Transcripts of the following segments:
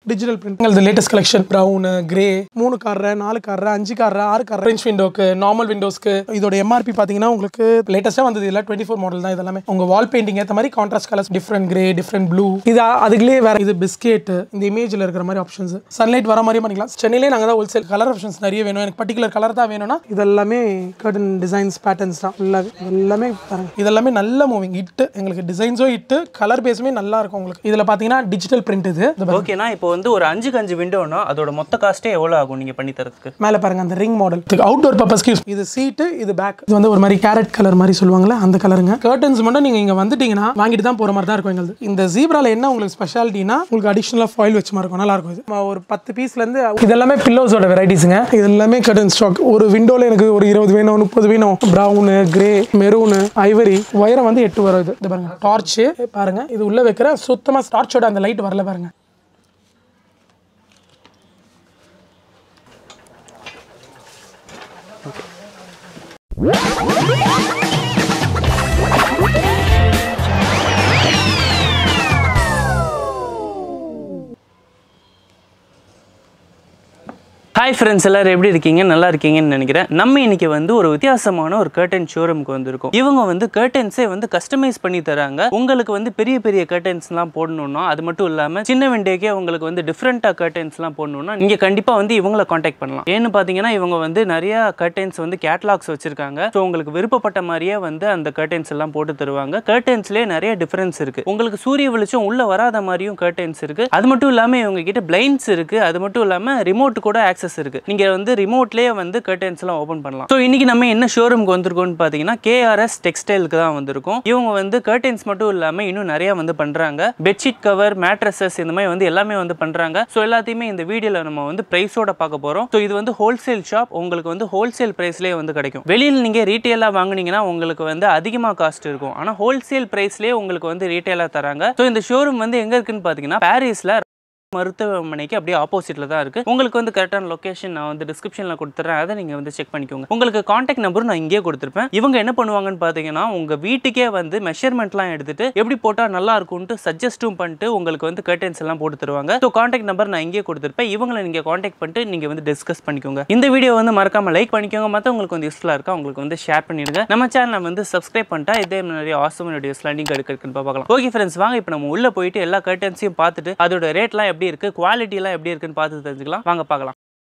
Digital print இது latest collection brown grey மூணு கார்ற நாலு கார்ற அஞ்சு கார்ற ஆறு கார் ஃப்ரெஞ்ச் விண்டோக்கு நார்மல் விண்டோஸ்க்கு இதோட எம்ஆர்பி பார்த்தீங்கன்னா உங்களுக்கு லேட்டஸ்ட்டாக வந்தது இல்லை டுவெண்ட்டி ஃபோர் மாடல் தான் இதெல்லாமே உங்க வால் பெயிண்டிங் ஏற்ற மாதிரி contrast colours different grey different blue இது அதுக்குள்ளே வேற இது பிஸ்கெட் இந்த இமேஜில் இருக்கிற மாதிரி ஆப்ஷன்ஸ் சன்லைட் வர மாதிரி பண்ணிக்கலாம் சென்னையிலே நாங்கள் தான் ஹோல்சேல் கலர் ஆப்ஷன்ஸ் நிறைய வேணும் எனக்கு பர்டிகுலர் கலர் தான் வேணும்னா இதெல்லாமே கர்டன் டிசைன்ஸ் பேட்டர்ன்ஸ் தான் எல்லாமே எல்லாமே பாருங்க இதெல்லாமே நல்ல மூவிங் இட்டு எங்களுக்கு டிசைன்ஸும் இட்டு கலர் பேஸுமே நல்லா இருக்கும் உங்களுக்கு இதில் பார்த்தீங்கன்னா டிஜிட்டல் பிரிண்ட் இது இது பாருங்க. ஓகேண்ணா இப்போ வந்து ஒரு அஞ்சுக்கு அஞ்சு விண்டோனா அதோட மொத்த காஸ்ட்டே எவ்வளோ ஆகும் நீங்கள் பண்ணி தரதுக்கு மேலே பாருங்க அந்த ரிங் மாடல் அவுட்டோர் பர்பஸ்க்கு யூஸ் இது சீட்டு இது பேக் இது வந்து ஒரு மாதிரி கேரட் கலர் மாதிரி சொல்லுவாங்கல்ல அந்த கலருங்க கர்டன்ஸ் மட்டும் நீங்க இங்க வந்துட்டீங்கன்னா வாங்கிட்டு தான் போற மாதிரி தான் இருக்கும் எங்களுக்கு இந்த ஜீப்ரால என்ன உங்களுக்கு ஸ்பெஷாலிட்டினா உங்களுக்கு அடிஷனலாக ஃபாயில் வச்ச மாதிரி இருக்கும் நல்லா இருக்கும் இது நம்ம ஒரு பத்து பீஸ்ல இருந்து இது எல்லாமே பில்லோஸோட வெரைட்டிஸுங்க இது எல்லாமே கர்டன் ஸ்டாக் ஒரு விண்டோல எனக்கு ஒரு இருபது வேணும் முப்பது வேணும் ப்ரௌனு கிரே மெரூனு ஐவரி ஒயரம் வந்து எட்டு வரும் இது இது பாருங்க டார்ச் பாருங்க இது உள்ள வைக்கிற சுத்தமா டார்ச்சோட அந்த லைட் வரல பாருங்க ஹாய் ஃப்ரெண்ட்ஸ் எல்லாரும் எப்படி இருக்கீங்க நல்லா இருக்கீங்கன்னு நினைக்கிறேன் நம்ம இன்னைக்கு வந்து ஒரு வித்தியாசமான ஒரு கர்டன் ஷோரூமுக்கு வந்திருக்கோம் இவங்க வந்து கர்டன்ஸே வந்து கஸ்டமைஸ் பண்ணி தராங்க உங்களுக்கு வந்து பெரிய பெரிய கர்டன்ஸ்லாம் போடணும்னா அது மட்டும் இல்லாமல் சின்ன விண்டோக்கே உங்களுக்கு வந்து டிஃப்ரெண்ட்டாக கர்டன்ஸ்லாம் போடணும்னா நீங்கள் கண்டிப்பாக வந்து இவங்கள காண்டாக்ட் பண்ணலாம் ஏன்னு பார்த்தீங்கன்னா இவங்க வந்து நிறைய கர்டன்ஸ் வந்து கேட்லாக்ஸ் வச்சிருக்காங்க ஸோ உங்களுக்கு விருப்பப்பட்ட மாதிரியே வந்து அந்த கர்டன்ஸ் எல்லாம் போட்டு தருவாங்க கர்டன்ஸ்லேயே நிறைய டிஃபரன்ஸ் இருக்கு உங்களுக்கு சூரிய வெளிச்சம் உள்ள வராத மாதிரியும் கர்டன்ஸ் இருக்கு அது மட்டும் இல்லாமல் இவங்க கிட்ட பிளைண்ட்ஸ் இருக்கு அது மட்டும் இல்லாமல் ரிமோட் கூட ஆக்சஸ் இருக்கு நீங்க வந்து ரிமோட்லேயே வந்து கர்டன்ஸ் எல்லாம் ஓப்பன் பண்ணலாம் ஸோ இன்னைக்கு நம்ம என்ன ஷோரூம்க்கு வந்திருக்கோம்னு பார்த்தீங்கன்னா கேஆர்எஸ் டெக்ஸ்டைலுக்கு தான் வந்திருக்கோம் இவங்க வந்து கர்டன்ஸ் மட்டும் இல்லாமல் இன்னும் நிறைய வந்து பண்றாங்க பெட்ஷீட் கவர் மேட்ரஸஸ் இந்த மாதிரி வந்து எல்லாமே வந்து பண்றாங்க ஸோ எல்லாத்தையுமே இந்த வீடியோல நம்ம வந்து பிரைஸோட பார்க்க போறோம் ஸோ இது வந்து ஹோல்சேல் ஷாப் உங்களுக்கு வந்து ஹோல்சேல் பிரைஸ்லேயே வந்து கிடைக்கும் வெளியில் நீங்க ரீட்டெயிலாக வாங்குனீங்கன்னா உங்களுக்கு வந்து அதிகமாக காஸ்ட் இருக்கும் ஆனால் ஹோல்சேல் பிரைஸ்லேயே உங்களுக்கு வந்து ரீட்டெயிலாக தராங்க ஸோ இந்த ஷோரூம் வந்து எங்க இருக்குன்னு பார்த்தீங்கன்னா பாரிஸ்ல மருத்துவமனைக்கு அப்படியே ஆப்போசிட்ல தான் இருக்கு உங்களுக்கு வந்து கரெக்டான லொகேஷன் நான் வந்து டிஸ்கிரிப்ஷன்ல கொடுத்துறேன் அதை நீங்க வந்து செக் பண்ணிக்கோங்க உங்களுக்கு காண்டாக்ட் நம்பரும் நான் இங்கேயே கொடுத்துருப்பேன் இவங்க என்ன பண்ணுவாங்கன்னு பாத்தீங்கன்னா உங்க வீட்டுக்கே வந்து மெஷர்மெண்ட்லாம் எடுத்துட்டு எப்படி போட்டா நல்லா இருக்கும்ட்டு சஜஸ்ட்டும் பண்ணிட்டு உங்களுக்கு வந்து கர்டன்ஸ் எல்லாம் போட்டு தருவாங்க ஸோ காண்டாக்ட் நம்பர் நான் இங்கேயே கொடுத்துருப்பேன் இவங்களை நீங்க காண்டாக்ட் பண்ணிட்டு நீங்க வந்து டிஸ்கஸ் பண்ணிக்கோங்க இந்த வீடியோ வந்து மறக்காம லைக் பண்ணிக்கோங்க மற்றவங்களுக்கு வந்து யூஸ்ஃபுல்லா இருக்கா உங்களுக்கு வந்து ஷேர் பண்ணிடுங்க நம்ம சேனலை வந்து சப்ஸ்கிரைப் பண்ணிட்டா இதே மாதிரி நிறைய ஆசம் வீடியோஸ்லாம் நீங்க எடுக்கிறதுன்னு பார்க்கலாம் ஓகே ஃப்ரெண்ட்ஸ் வாங்க இப்போ நம்ம உள்ள போயிட்டு எல்லா கர்டன்ஸையும் பார்த்துட்டு அதோட ரேட்லாம் எப்படி இருக்கு குவாலிட்டி எல்லாம் எப்படி இருக்குன்னு பார்த்து தெரிஞ்சுக்கலாம் வாங்க பார்க்கலாம்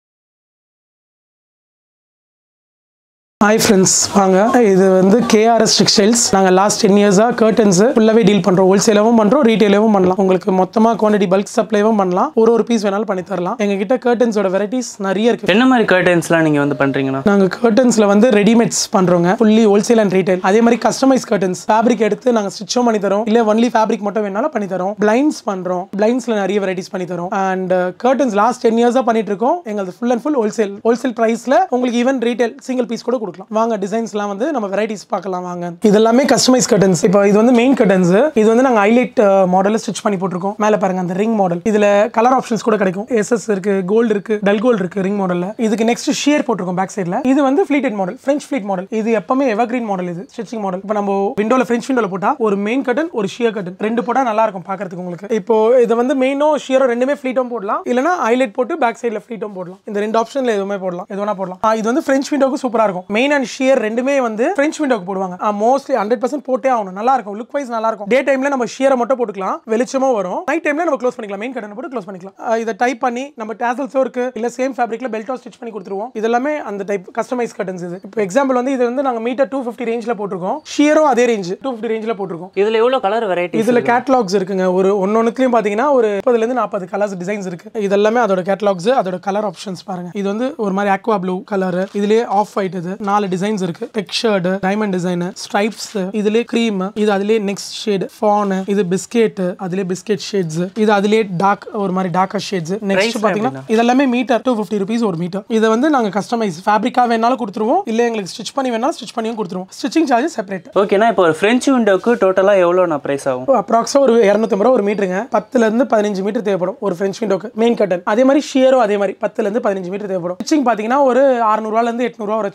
ஹாய் ஃப்ரெண்ட்ஸ் வாங்க இது வந்து கேஆர்எஸ் டெக்ஸ்டைல்ஸ் நாங்கள் லாஸ்ட் டென் இயர்ஸாக கர்டன்ஸ் ஃபுல்லாகவே டீல் பண்ணுறோம் ஹோல்சேலாகவும் பண்ணுறோம் ரீட்டெயிலாகவும் பண்ணலாம் உங்களுக்கு மொத்தமாக குவான்டிட்டி பல்க் சப்ளைவும் பண்ணலாம் ஒரு ஒரு பீஸ் வேணாலும் பண்ணி தரலாம் எங்ககிட்ட கர்டன்ஸோட வெரைட்டிஸ் நிறைய இருக்குது என்ன மாதிரி கர்டன்ஸ்லாம் நீங்க வந்து பண்றீங்கண்ணா நாங்கள் கர்டன்ஸில் வந்து ரெடிமேட்ஸ் பண்ணுறோங்க ஃபுல்லி ஹோல்சேல் அண்ட் ரீட்டைல் அதே மாதிரி கஸ்டமைஸ் கர்டன்ஸ் ஃபேப்ரிக் எடுத்து நாங்கள் ஸ்டிச்சும் பண்ணி தரோம் இல்லை ஒன்லி ஃபேப்ரிக் மட்டும் வேணாலும் பண்ணி தரோம் பிளைண்ட்ஸ் பண்ணுறோம் பிளைண்ட்ஸில் நிறைய வெரைட்டிஸ் பண்ணி தரோம் அண்ட் கர்டன்ஸ் லாஸ்ட் டென் இயர்ஸாக பண்ணிட்டு இருக்கோம் எங்களுக்கு full and full wholesale wholesale ப்ரைஸில் உங்களுக்கு ஈவன் ரீட்டைல் சிங்கிள் பீஸ் கூட கொடுக்கலாம் வாங்க டிசைன்ஸ்லாம் வந்து நம்ம வெரைட்டிஸ் பார்க்கலாம் வாங்க இது எல்லாமே கஸ்டமைஸ் கர்டன்ஸ் இப்போ இது வந்து மெயின் கர்டன்ஸ் இது வந்து நாங்கள் ஹைலைட் மாடலில் ஸ்டிச் பண்ணி போட்டிருக்கோம் மேலே பாருங்க அந்த ரிங் மாடல் இதில் கலர் ஆப்ஷன்ஸ் கூட கிடைக்கும் எஸ்எஸ் இருக்கு கோல்டு இருக்கு டல் கோல்டு இருக்கு ரிங் மாடலில் இதுக்கு நெக்ஸ்ட் ஷியர் போட்டிருக்கோம் பேக் சைடில் இது வந்து pleated model French pleat model இது எப்பவுமே எவர்கிரீன் மாடல் இது ஸ்டிச்சிங் மாடல் இப்போ நம்ம விண்டோல ஃப்ரெஞ்ச் விண்டோல போட்டா ஒரு மெயின் கட்டன் ஒரு ஷியர் கட்டன் ரெண்டு போட்டா நல்லா இருக்கும் பார்க்கறதுக்கு உங்களுக்கு இப்போ இது வந்து மெயினோ ஷியரோ ரெண்டுமே ஃபிளீட்டும் போடலாம் இல்லனா ஹைலைட் போட்டு பேக் சைடில் ஃபிளீட்டும் போடலாம் இந்த ரெண்டு ஆப்ஷன்ல எதுவுமே போடலாம் எது வேணா போடலாம் ஆ, இது வந்து ஃப்ரெஞ்ச் விண்டோக்கு சூப்பரா இருக்கும் மெயின் அண்ட் ஷியர் ரெண்டுமே வந்து ஃப்ரெஞ்ச் விண்டோக்கு போடுவாங்க மோஸ்ட்லி ஹண்ட்ரட் பர்சன்ட் போட்டே ஆகணும் நல்லா இருக்கும் லுக் வைஸ் நல்லா இருக்கும் டே டைம்ல நம்ம ஷியரை மட்டும் போட்டுக்கலாம் வெளிச்சமும் வரும் நைட் டைம்ல நம்ம க்ளோஸ் பண்ணிக்கலாம் மெயின் கட்டன் போட்டு க்ளோஸ் பண்ணிக்கலாம் ஆ, இதை டைப் பண்ணி நம்ம டேசல்ஸும் இருக்கு இல்ல சேம் ஃபேப்ரிக்ல பெல்ட்டோ ஸ்டிச் பண்ணி கொடுத்துருவோம் இதெல்லாமே அந்த டைப் கஸ்டமைஸ் கட்டன்ஸ் இது இப்போ எக்ஸாம்பிள் வந்து இது வந்து நாங்க மீட்டர் டூ ஃபிஃப்டி ரேஞ்சில் போட்டிருக்கோம் ஷியரும் அதே ரேஞ்ச் டூ ஃபிஃப்டி ரேஞ்சில் போட்டிருக்கோம் இதுல எவ்வளவு கலர் வெரைட்டி இதுல கேட்டலாக்ஸ் இருக்குங்க ஒரு ஒன்னொன்னுலயும் பாத்தீங்கன்னா ஒரு முப்பதுல இருந்து நாற்பது கலர்ஸ் டிசைன்ஸ் இருக்கு இதெல்லாமே அதோட கேட்டலாக்ஸ் அதோட கலர் ஆப்ஷன்ஸ் பாருங்க இது வந்து ஒரு மாதிரி ஆக்வா ப்ளூ கலர் இதுலயே ஆஃப் ஒயிட் இது நாலு டிசைன்ஸ் இருக்கு டெக்ஸ்டர்டு டைமண்ட் டிசைன் ஸ்ட்ரைப்ஸ் இதுலயே க்ரீம் இது அதுலயே நெக்ஸ்ட் ஷேட் ஃபான் இது பிஸ்கெட் அதுலயே பிஸ்கெட் ஷேட்ஸ் இது அதுலயே டார்க் ஒரு மாதிரி டார்க்கர் ஷேட்ஸ் நெக்ஸ்ட் பாத்தீங்கன்னா இதெல்லாமே மீட்டர் டூ ஃபிஃப்டி ருபீஸ் ஒரு மீட்டர் இதை வந்து நாங்க கஸ்டமைஸ் ஃபேப்ரிக்கா வேணாலும் கொடுத்துருவோம் இல்ல எங்களுக்கு ஸ்டிச் பண்ணி வேணாலும் ஸ்டிச் பண்ணியும் கொடுத்துருவோம் ஸ்டிச்சிங் சார்ஜ் செப்பரேட் ஓகேண்ணா இப்போ ஒரு ஃப்ரெஞ்ச் விண்டோக்கு டோட்டலா எவ்வளோ நான் ப்ரைஸ் ஆகும் அப்ராக்ஸா ஒரு இரநூத்தம்பது ரூபா ஒரு மீட்டருங்க பத்துல இருந்து பதினஞ்சு மீட்டர் தேவைப்படும் ஒரு ஃப்ரெஞ்ச் விண்டோக்கு மெயின் கட்டன் அதே மாதிரி ஷியரும் அதே மாதிரி பத்துல இருந்து பதினஞ்சு மீட்டர் தேவைப்படும் ஸ்டிச்சிங் பாத்தீங்கன்னா ஒரு அறுநூறுவால இருந்து எட்நூறுவா வச்சுக்கோங்க ஸ்டிச்சிங்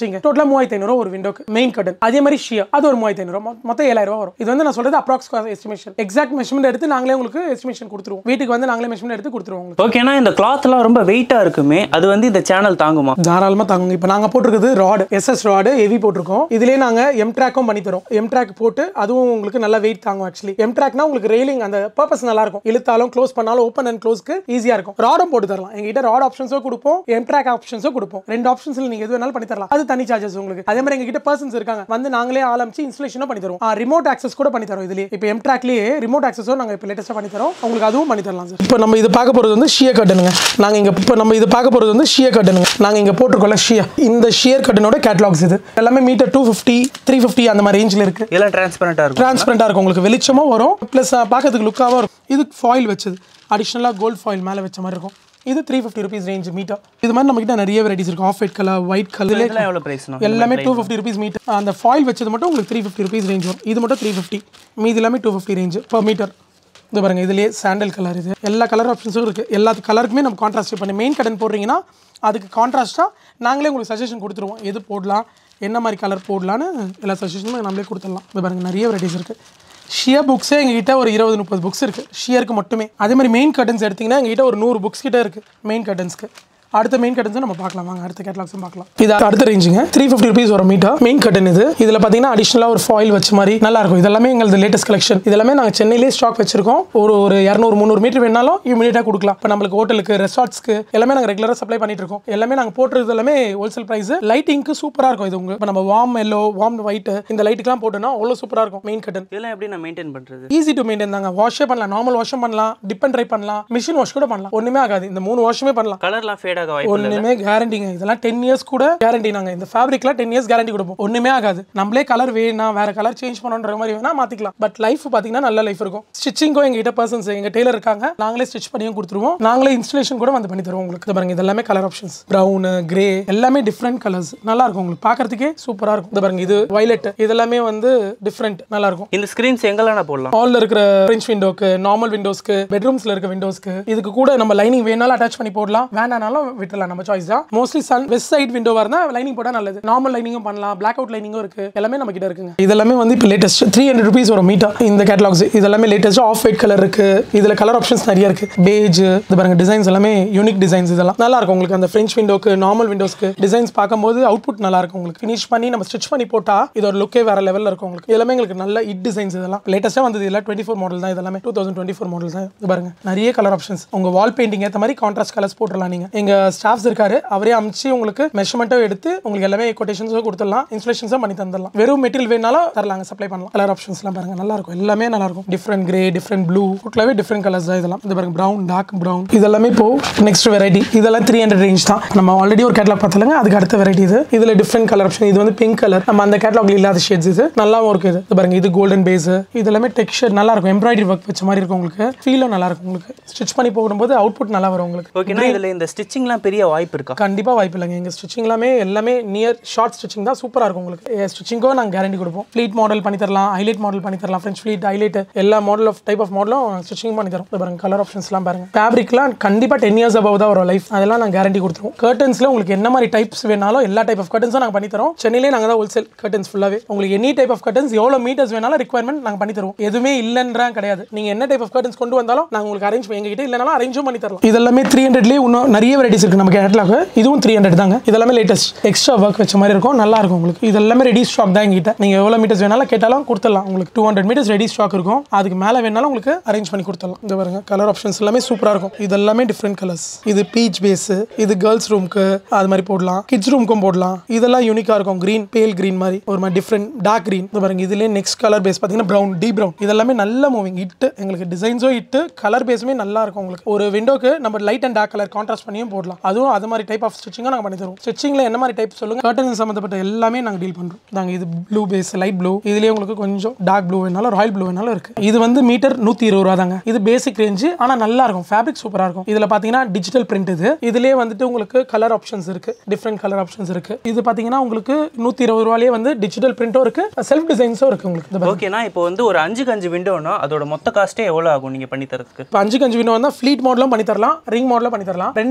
வச்சுங்க டோட்டலாக மூவாயிரத்தி ஐநூறு ஒரு விண்டோக்கு மெயின் கடன் அதே மாதிரி ஷியா அது ஒரு மூவாயிரத்தி ஐநூறு மொத்தம் ஏழாயிரம் ரூபா வரும் இது வந்து நான் சொல்றது அப்ராக்ஸ் எஸ்டிமேஷன் எக்ஸாக்ட் மெஷர்மெண்ட் எடுத்து நாங்களே உங்களுக்கு எஸ்டிமேஷன் கொடுத்துருவோம் வீட்டுக்கு வந்து நாங்களே மெஷர்மெண்ட் எடுத்து கொடுத்துருவோம் உங்களுக்கு ஓகேனா இந்த கிளாத்லாம் ரொம்ப வெயிட்டா இருக்குமே அது வந்து இந்த சேனல் தாங்குமா தாராளமாக தாங்குங்க இப்போ நாங்கள் போட்டிருக்கிறது ராடு எஸ்எஸ் ராடு ஹெவி போட்டிருக்கோம் இதுலேயே நாங்கள் எம் ட்ராக்கும் பண்ணி தரோம் எம் ட்ராக் போட்டு அதுவும் உங்களுக்கு நல்லா வெயிட் தாங்கும் ஆக்சுவலி எம் ட்ராக்னா உங்களுக்கு ரெயிலிங் அந்த பர்பஸ் நல்லா இருக்கும் இழுத்தாலும் க்ளோஸ் பண்ணாலும் ஓப்பன் அண்ட் க்ளோஸ்க்கு ஈஸியாக இருக்கும் ராடும் போட்டு தரலாம் எங்ககிட்ட ராட் ஆப்ஷன்ஸோ கொடுப்போம் எம் ட்ராக் ஆப்ஷன்ஸோ கொடுப்போம் ரெண்டு ஆப்ஷன்ஸில் நீங்கள் எது வேணாலும் பண்ணி தரலாம் அது தனி சார்ஜஸ் உங்களுக்கு அதே மாதிரி எங்ககிட்ட பர்சன்ஸ் இருக்காங்க வந்து நாங்களே ஆரம்பிச்சு இன்ஸ்டலேஷனும் பண்ணி தருவோம் ரிமோட் ஆக்சஸ் கூட பண்ணி தரோம் இதுலேயே இப்போ எம் ட்ராக்லேயே ரிமோட் ஆக்சஸோ நாங்கள் இப்போ லேட்டஸ்ட்டாக பண்ணி தரோம் உங்களுக்கு அதுவும் பண்ணி தரலாம் சார் இப்போ நம்ம இது பார்க்க போகிறது வந்து ஷிய கட்டனுங்க நாங்கள் இங்கே இப்போ நம்ம இது பார்க்க போகிறது வந்து ஷிய கட்டனுங்க நாங்கள் இங்கே போட்டிருக்கோம்ல ஷியா இந்த ஷியர் கட்டனோட கேட்லாக்ஸ் இது எல்லாமே metre two fifty three fifty அந்த மாதிரி ரேஞ்சில் இருக்குது எல்லாம் டிரான்ஸ்பரண்டா இருக்கும் டிரான்ஸ்பரண்டாக இருக்கும் உங்களுக்கு வெளிச்சமும் வரும் ப்ளஸ் பார்க்கறதுக்கு லுக்காகவும் இருக்கும் இது ஃபாயில் வச்சது அடிஷ்னலாக கோல்ட் ஃபாயில் மேலே வச்ச மாதிரி இருக்கும் இது three fifty rupees range metre இது மாதிரி நம்மகிட்ட நிறைய வெரைட்டிஸ் இருக்கும் off white colour white colour இதெல்லாம் எவ்வளவு பிரைஸ் எல்லாமே டூ ஃபிஃப்டி ருபீஸ் மீட்டர் அந்த ஃபாயில் வச்சது மட்டும் உங்களுக்கு த்ரீ ஃபிஃப்டி ருபீஸ் ரேஞ்ச் வரும் இது மட்டும் த்ரீ ஃபிஃப்டி மீதி எல்லாமே two fifty range per metre இது பாருங்க இதுலேயே சாண்டல் கலர் இது எல்லா கலர் ஆப்ஷன்ஸும் இருக்குது எல்லா கலருக்குமே நம்ம கான்ட்ராஸ்ட் பண்ணி மெயின் கடன் போடுறீங்கன்னா அதுக்கு கான்ட்ராஸ்ட்டாக நாங்களே உங்களுக்கு சஜஷன் கொடுத்துருவோம் எது போடலாம் என்ன மாதிரி கலர் போடலான்னு எல்லா சஜஷனும் நம்மளே கொடுத்துடலாம் இது பாருங்க நிறைய வெரைட்டிஸ் இருக்குது ஷியர் புக்ஸே எங்ககிட்ட ஒரு இருபது முப்பது புக்ஸ் இருக்குது ஷியருக்கு மட்டுமே அதே மாதிரி மெயின் கர்டன்ஸ் எடுத்திங்கன்னா எங்ககிட்ட ஒரு நூறு புக்ஸ் கிட்ட இருக்குது மெயின் கர்டன்ஸ்க்கு அடுத்த மெயின் கட்டன்ஸும் நம்ம பார்க்கலாம் வாங்க அடுத்த கேட்லாக்ஸும் பார்க்கலாம் இது அடுத்த ரேஞ்சுங்க த்ரீ ஃபிஃப்டி ருபீஸ் ஒரு மீட்டர் மெயின் கட்டன் இது இதில் பார்த்தீங்கன்னா அடிஷனலாக ஒரு ஃபாயில் வச்ச மாதிரி நல்லா இருக்கும் இதெல்லாமே எங்களது லேட்டஸ்ட் கலெக்ஷன் இதெல்லாமே நாங்கள் சென்னையிலே ஸ்டாக் வச்சிருக்கோம் ஒரு ஒரு இரநூறு முந்நூறு மீட்டர் வேணாலும் இமீடியட்டாக கொடுக்கலாம் இப்போ நம்மளுக்கு ஹோட்டலுக்கு ரெசார்ட்ஸ்க்கு எல்லாமே நாங்கள் ரெகுலராக சப்ளை பண்ணிட்டு இருக்கோம் எல்லாமே நாங்கள் போட்டுறது எல்லாமே ஹோல்சேல் ப்ரைஸ் லைட்டிங்க்கு சூப்பராக இருக்கும் இது உங்களுக்கு இப்போ நம்ம வார்ம் எல்லோ வார்ம் ஒயிட் இந்த லைட்டுக்குலாம் போட்டோம்னா அவ்வளோ சூப்பராக இருக்கும் மெயின் கட்டன் இதெல்லாம் எப்படி நான் மெயின்டைன் பண்றது ஈஸி டு மெயின்டைன் தாங்க வாஷே பண்ணலாம் நார்மல் வாஷும் பண்ணலாம் டிப் அண்ட் ட்ரை பண்ணலாம் மிஷின் வாஷ் கூட பண்ணலாம் ஒன்றுமே ஆகாது இந்த மூணு வாஷுமே பண்ணலாம் கலர்லாம் ஃபேட் ஆக வாய்ப்பு இல்லை ஒண்ணுமே கேரண்டிங்க இதெல்லாம் டென் இயர்ஸ் கூட கேரண்டி நாங்க இந்த ஃபேப்ரிக்லாம் டென் இயர்ஸ் கேரண்டி கொடுப்போம் ஒண்ணுமே ஆகாது நம்மளே கலர் வேணா வேற கலர் சேஞ்ச் பண்ணணுன்ற மாதிரி வேணா மாத்திக்கலாம் பட் லைஃப் பாத்தீங்கன்னா நல்ல லைஃப் இருக்கும் ஸ்டிச்சிங்கும் எங்ககிட்ட பர்சன்ஸ் எங்க டெய்லர் இருக்காங்க நாங்களே ஸ்டிச் பண்ணியும் கொடுத்துருவோம் நாங்களே இன்ஸ்டலேஷன் கூட வந்து பண்ணி தருவோம் உங்களுக்கு இது பாருங்க இது எல்லாமே கலர் ஆப்ஷன்ஸ் ப்ரௌன் கிரே எல்லாமே டிஃப்ரெண்ட் கலர்ஸ் நல்லா இருக்கும் உங்களுக்கு பார்க்கறதுக்கே சூப்பரா இருக்கும் இது பாருங்க இது வயலட் இதெல்லாமே வந்து டிஃப்ரெண்ட் நல்லா இருக்கும் இந்த ஸ்கிரீன்ஸ் எங்கெல்லாம் நான் போடலாம் ஹாலில் இருக்கிற ஃப்ரெஞ்ச் விண்டோக்கு நார்மல் விண்டோஸ்க்கு பெட்ரூம்ஸ்ல இருக்க விண்டோஸ்க்கு இதுக்கு கூட நம்ம லைனிங் வேணாலும் அட்டாச் பண்ணி போடலாம் வேணானாலும் விட்டுலாம் நம்ம சாய்ஸ் தான் மோஸ்ட்லி சன் வெஸ்ட் சைட் விண்டோவா இருந்தா லைனிங் போட்டா நல்லது நார்மல் லைனிங்கும் பண்ணலாம் பிளாக் அவுட் லைனிங்கும் இருக்கு எல்லாமே நம்ம கிட்ட இருக்குங்க இதெல்லாமே வந்து இப்போ லேட்டஸ்ட் த்ரீ ஹண்ட்ரட் ருபீஸ் வரும் மீட்டர் இந்த கேட்டலாக்ஸ் இதெல்லாமே லேட்டஸ்ட் ஆஃப் ஒயிட் கலர் இருக்கு இதுல கலர் ஆப்ஷன்ஸ் நிறைய இருக்கு பேஜ் இது பாருங்க டிசைன்ஸ் எல்லாமே யூனிக் டிசைன்ஸ் இதெல்லாம் நல்லா இருக்கும் உங்களுக்கு அந்த ஃப்ரெஞ்ச் விண்டோக்கு நார்மல் விண்டோஸ்க்கு டிசைன்ஸ் பார்க்கும்போது அவுட்புட் நல்லா இருக்கும் உங்களுக்கு ஃபினிஷ் பண்ணி நம்ம ஸ்டிச் பண்ணி போட்டா இது ஒரு லுக்கே வேற லெவலில் இருக்கும் உங்களுக்கு இது எல்லாமே எங்களுக்கு நல்ல இட் டிசைன்ஸ் இதெல்லாம் லேட்டஸ்ட்டாக வந்தது இல்லை டுவெண்ட்டி ஃபோர் மாடல் தான் இதெல்லாமே two thousand twenty four model தான் இது பாருங்க நிறைய கலர் ஆப்ஷன்ஸ் உங்க வால் பெயிண்டிங் ஏற்ற மாதிரி கான்ட்ராஸ்ட் கலர்ஸ் போட்டுடலாம் நீங்க எங்க ஸ்டாஃப்ஸ் இருக்காரு அவரே அமிச்சு உங்களுக்கு மெஷர்மெண்ட்டோ எடுத்து உங்களுக்கு எல்லாமே கொட்டேஷன்ஸும் கொடுத்துடலாம் இன்ஸ்டலேஷன்ஸும் பண்ணி தந்துடலாம் வெறும் மெட்டீரியல் வேணாலும் தரலாங்க சப்ளை பண்ணலாம் கலர் ஆப்ஷன்ஸ்லாம் பாருங்க நல்லா இருக்கும் எல்லாமே நல்லா இருக்கும் டிஃப்ரெண்ட் கிரே டிஃப்ரெண்ட் ப்ளூ ஃபுட்லாவே டிஃப்ரெண்ட் கலர்ஸ் தான் இதெல்லாம் இது பாருங்க ப்ரௌன் டார்க் ப்ரௌன் இதெல்லாமே இப்போ நெக்ஸ்ட் வெரைட்டி இதெல்லாம் த்ரீ ஹண்ட்ரட் ரேஞ்ச் தான் நம்ம ஆல்ரெடி ஒரு கேட்லாக் பார்த்தலங்க அதுக்கு அடுத்த வெரைட்டி இது இதுல டிஃப்ரெண்ட் கலர் ஆப்ஷன் இது வந்து பிங்க் கலர் நம்ம அந்த கேட்லாக்ல இல்லாத ஷேட்ஸ் இது நல்லாவும் இருக்கு இது இது பாருங்க இது கோல்டன் பேஸ் இது எல்லாமே டெக்ஸ்சர் நல்லா இருக்கும் எம்ப்ராய்டரி ஒர்க் வச்ச மாதிரி இருக்கும் உங்களுக்கு ஃபீலும் நல்லா இருக்கும் உங்களுக்கு ஸ்டிச் பண்ணி போடும்போது அவுட்புட் நல்லா வரும் உங்களுக்கு ஓகேனா இதுல இந்த ஸ்டிச்சிங்லாம் பெரிய வாய்ப்பு இருக்கா கண்டிப்பா வாய்ப்பு இல்லைங்க எங்க ஸ்டிச்சிங் எல்லாமே எல்லாமே நியர் ஷார்ட் ஸ்டிச்சிங் தான் சூப்பரா இருக்கும் உங்களுக்கு ஸ்டிச்சிங்கோ நாங்க கேரண்டி கொடுப்போம் ஃப்ளீட் மாடல் பண்ணி தரலாம் ஹைலைட் மாடல் பண்ணி தரலாம் ஃப்ரெஞ்ச் ஃப்ளீட் ஹைலைட் எல்லா மாடல் ஆஃப் டைப் ஆஃப் மாடலும் ஸ்டிச்சிங் பண்ணி தரோம் இது பாருங்க கலர் ஆப்ஷன்ஸ்லாம் பாருங்க ஃபேப்ரிக்லாம் கண்டிப்பா டென் இயர்ஸ் அபவ் தான் வரும் லைஃப் அதெல்லாம் நாங்கள் கேரண்டி கொடுத்துருவோம் கர்டன்ஸ்ல உங்களுக்கு என்ன மாதிரி டைப்ஸ் வேணாலும் எல்லா டைப் ஆஃப் கர்டன்ஸும் நாங்கள் பண்ணி தரோம் சென்னையிலே நாங்கள் தான் ஹோல்சேல் கர்டன்ஸ் ஃபுல்லாவே உங்களுக்கு எனி டைப் ஆஃப் கர்டன்ஸ் எவ்வளோ மீட்டர்ஸ் வேணாலும் ரெக்யர்மெண்ட் நாங்கள் பண்ணி தருவோம் எதுவுமே இல்லைன்றா கிடையாது நீங்க என்ன டைப் ஆஃப் கர்டன்ஸ் கொண்டு வந்தாலும் நாங்கள் உங்களுக்கு அரேஞ்ச் எங்ககிட்ட இல்லைனாலும் அரேஞ்சும் பண்ணி தரலாம் இதெல்லாமே த்ரீ ஹண்ட்ரட்லேயே இன்னும் நிறைய வெரைட்டிஸ் இருக்கு நம்ம கேட்லாக் இதுவும் த்ரீ ஹண்ட்ரட் தாங்க இதெல்லாமே லேட்டஸ்ட் எக்ஸ்ட்ரா ஒர்க் வச்ச மாதிரி இருக்கும் நல்லா இருக்கும் உங்களுக்கு இது எல்லாமே ரெடி ஸ்டாக் தான் எங்கிட்ட நீங்க எவ்வளவு மீட்டர்ஸ் வேணாலும் கேட்டாலும் கொடுத்துடலாம் உங்களுக்கு two hundred metres ready stock இருக்கும் அதுக்கு மேல வேணாலும் உங்களுக்கு அரேஞ்ச் பண்ணி கொடுத்துடலாம் இந்த பாருங்க கலர் ஆப்ஷன்ஸ் எல்லாமே சூப்பரா இருக்கும் இது எல்லாமே டிஃப்ரெண்ட் கலர்ஸ் இது பீச் பேஸ் இது கேர்ள்ஸ் ரூம்க்கு அது மாதிரி போடலாம் கிட்ஸ் ரூம்க்கும் போடலாம் இதெல்லாம் யூனிக்கா இருக்கும் கிரீன் பேல் கிரீன் மாதிரி ஒரு மாதிரி டிஃப்ரெண்ட் டார்க் கிரீன் இந்த பாருங்க இதுலேயே நெக்ஸ்ட் கலர் பேஸ் பார்த்தீங்கன்னா ப்ரௌன் டி ப்ரௌன் இதெல்லாமே நல்ல மூவிங் இட்டு எங்களுக்கு டிசைன்ஸும் இட்டு கலர் பேஸுமே நல்லா இருக்கும் உங்களுக்கு ஒரு விண்டோக்கு நம்ம light and dark colour contrast பண்ணியும் போடலாம் அதுவும் அது மாதிரி டைப் ஆஃப் ஸ்டிச்சிங்கும் நாங்கள் பண்ணி தருவோம் ஸ்டிச்சிங்கில் என்ன மாதிரி டைப் சொல்லுங்க கர்டன் சம்மந்தப்பட்ட எல்லாமே நாங்கள் டீல் பண்ணுறோம் நாங்கள் இது ப்ளூ பேஸ் லைட் ப்ளூ இதுலேயே உங்களுக்கு கொஞ்சம் டார்க் ப்ளூ வேணாலும் ராயல் ப்ளூ வேணாலும் இருக்கு இது வந்து மீட்டர் நூற்றி இருபது ரூபா தாங்க இது பேசிக் ரேஞ்சு ஆனால் நல்லா இருக்கும் ஃபேப்ரிக் சூப்பராக இருக்கும் இதில் பார்த்தீங்கன்னா டிஜிட்டல் பிரிண்ட் இது இதுலேயே வந்துட்டு உங்களுக்கு கலர் ஆப்ஷன்ஸ் இருக்கு டிஃப்ரெண்ட் கலர் ஆப்ஷன்ஸ் இருக்கு இது பார்த்தீங்கன்னா உங்களுக்கு நூற்றி இருபது ரூபாலேயே வந்து டிஜிட்டல் பிரிண்ட்டும் இருக்கு செல்ஃப் டிசைன்ஸும் இருக்கு உங்களுக்கு இந்த பாருங்க. ஓகேனா இப்போ வந்து ஒரு அஞ்சுக்கு அஞ்சு விண்டோனா அதோட மொத்த காஸ்ட்டே எவ்வளோ ஆகும் நீங்க பண்ணி தரதுக்கு இப்போ அஞ்சுக்கு அஞ்சு விண்டோ வந்தால் ஃப்ளீட் மாடலும் பண்ணி தரலாம் ரிங் மாடலும் பண்ணி தரலாம் ரெண்டுமே காஸ்ட்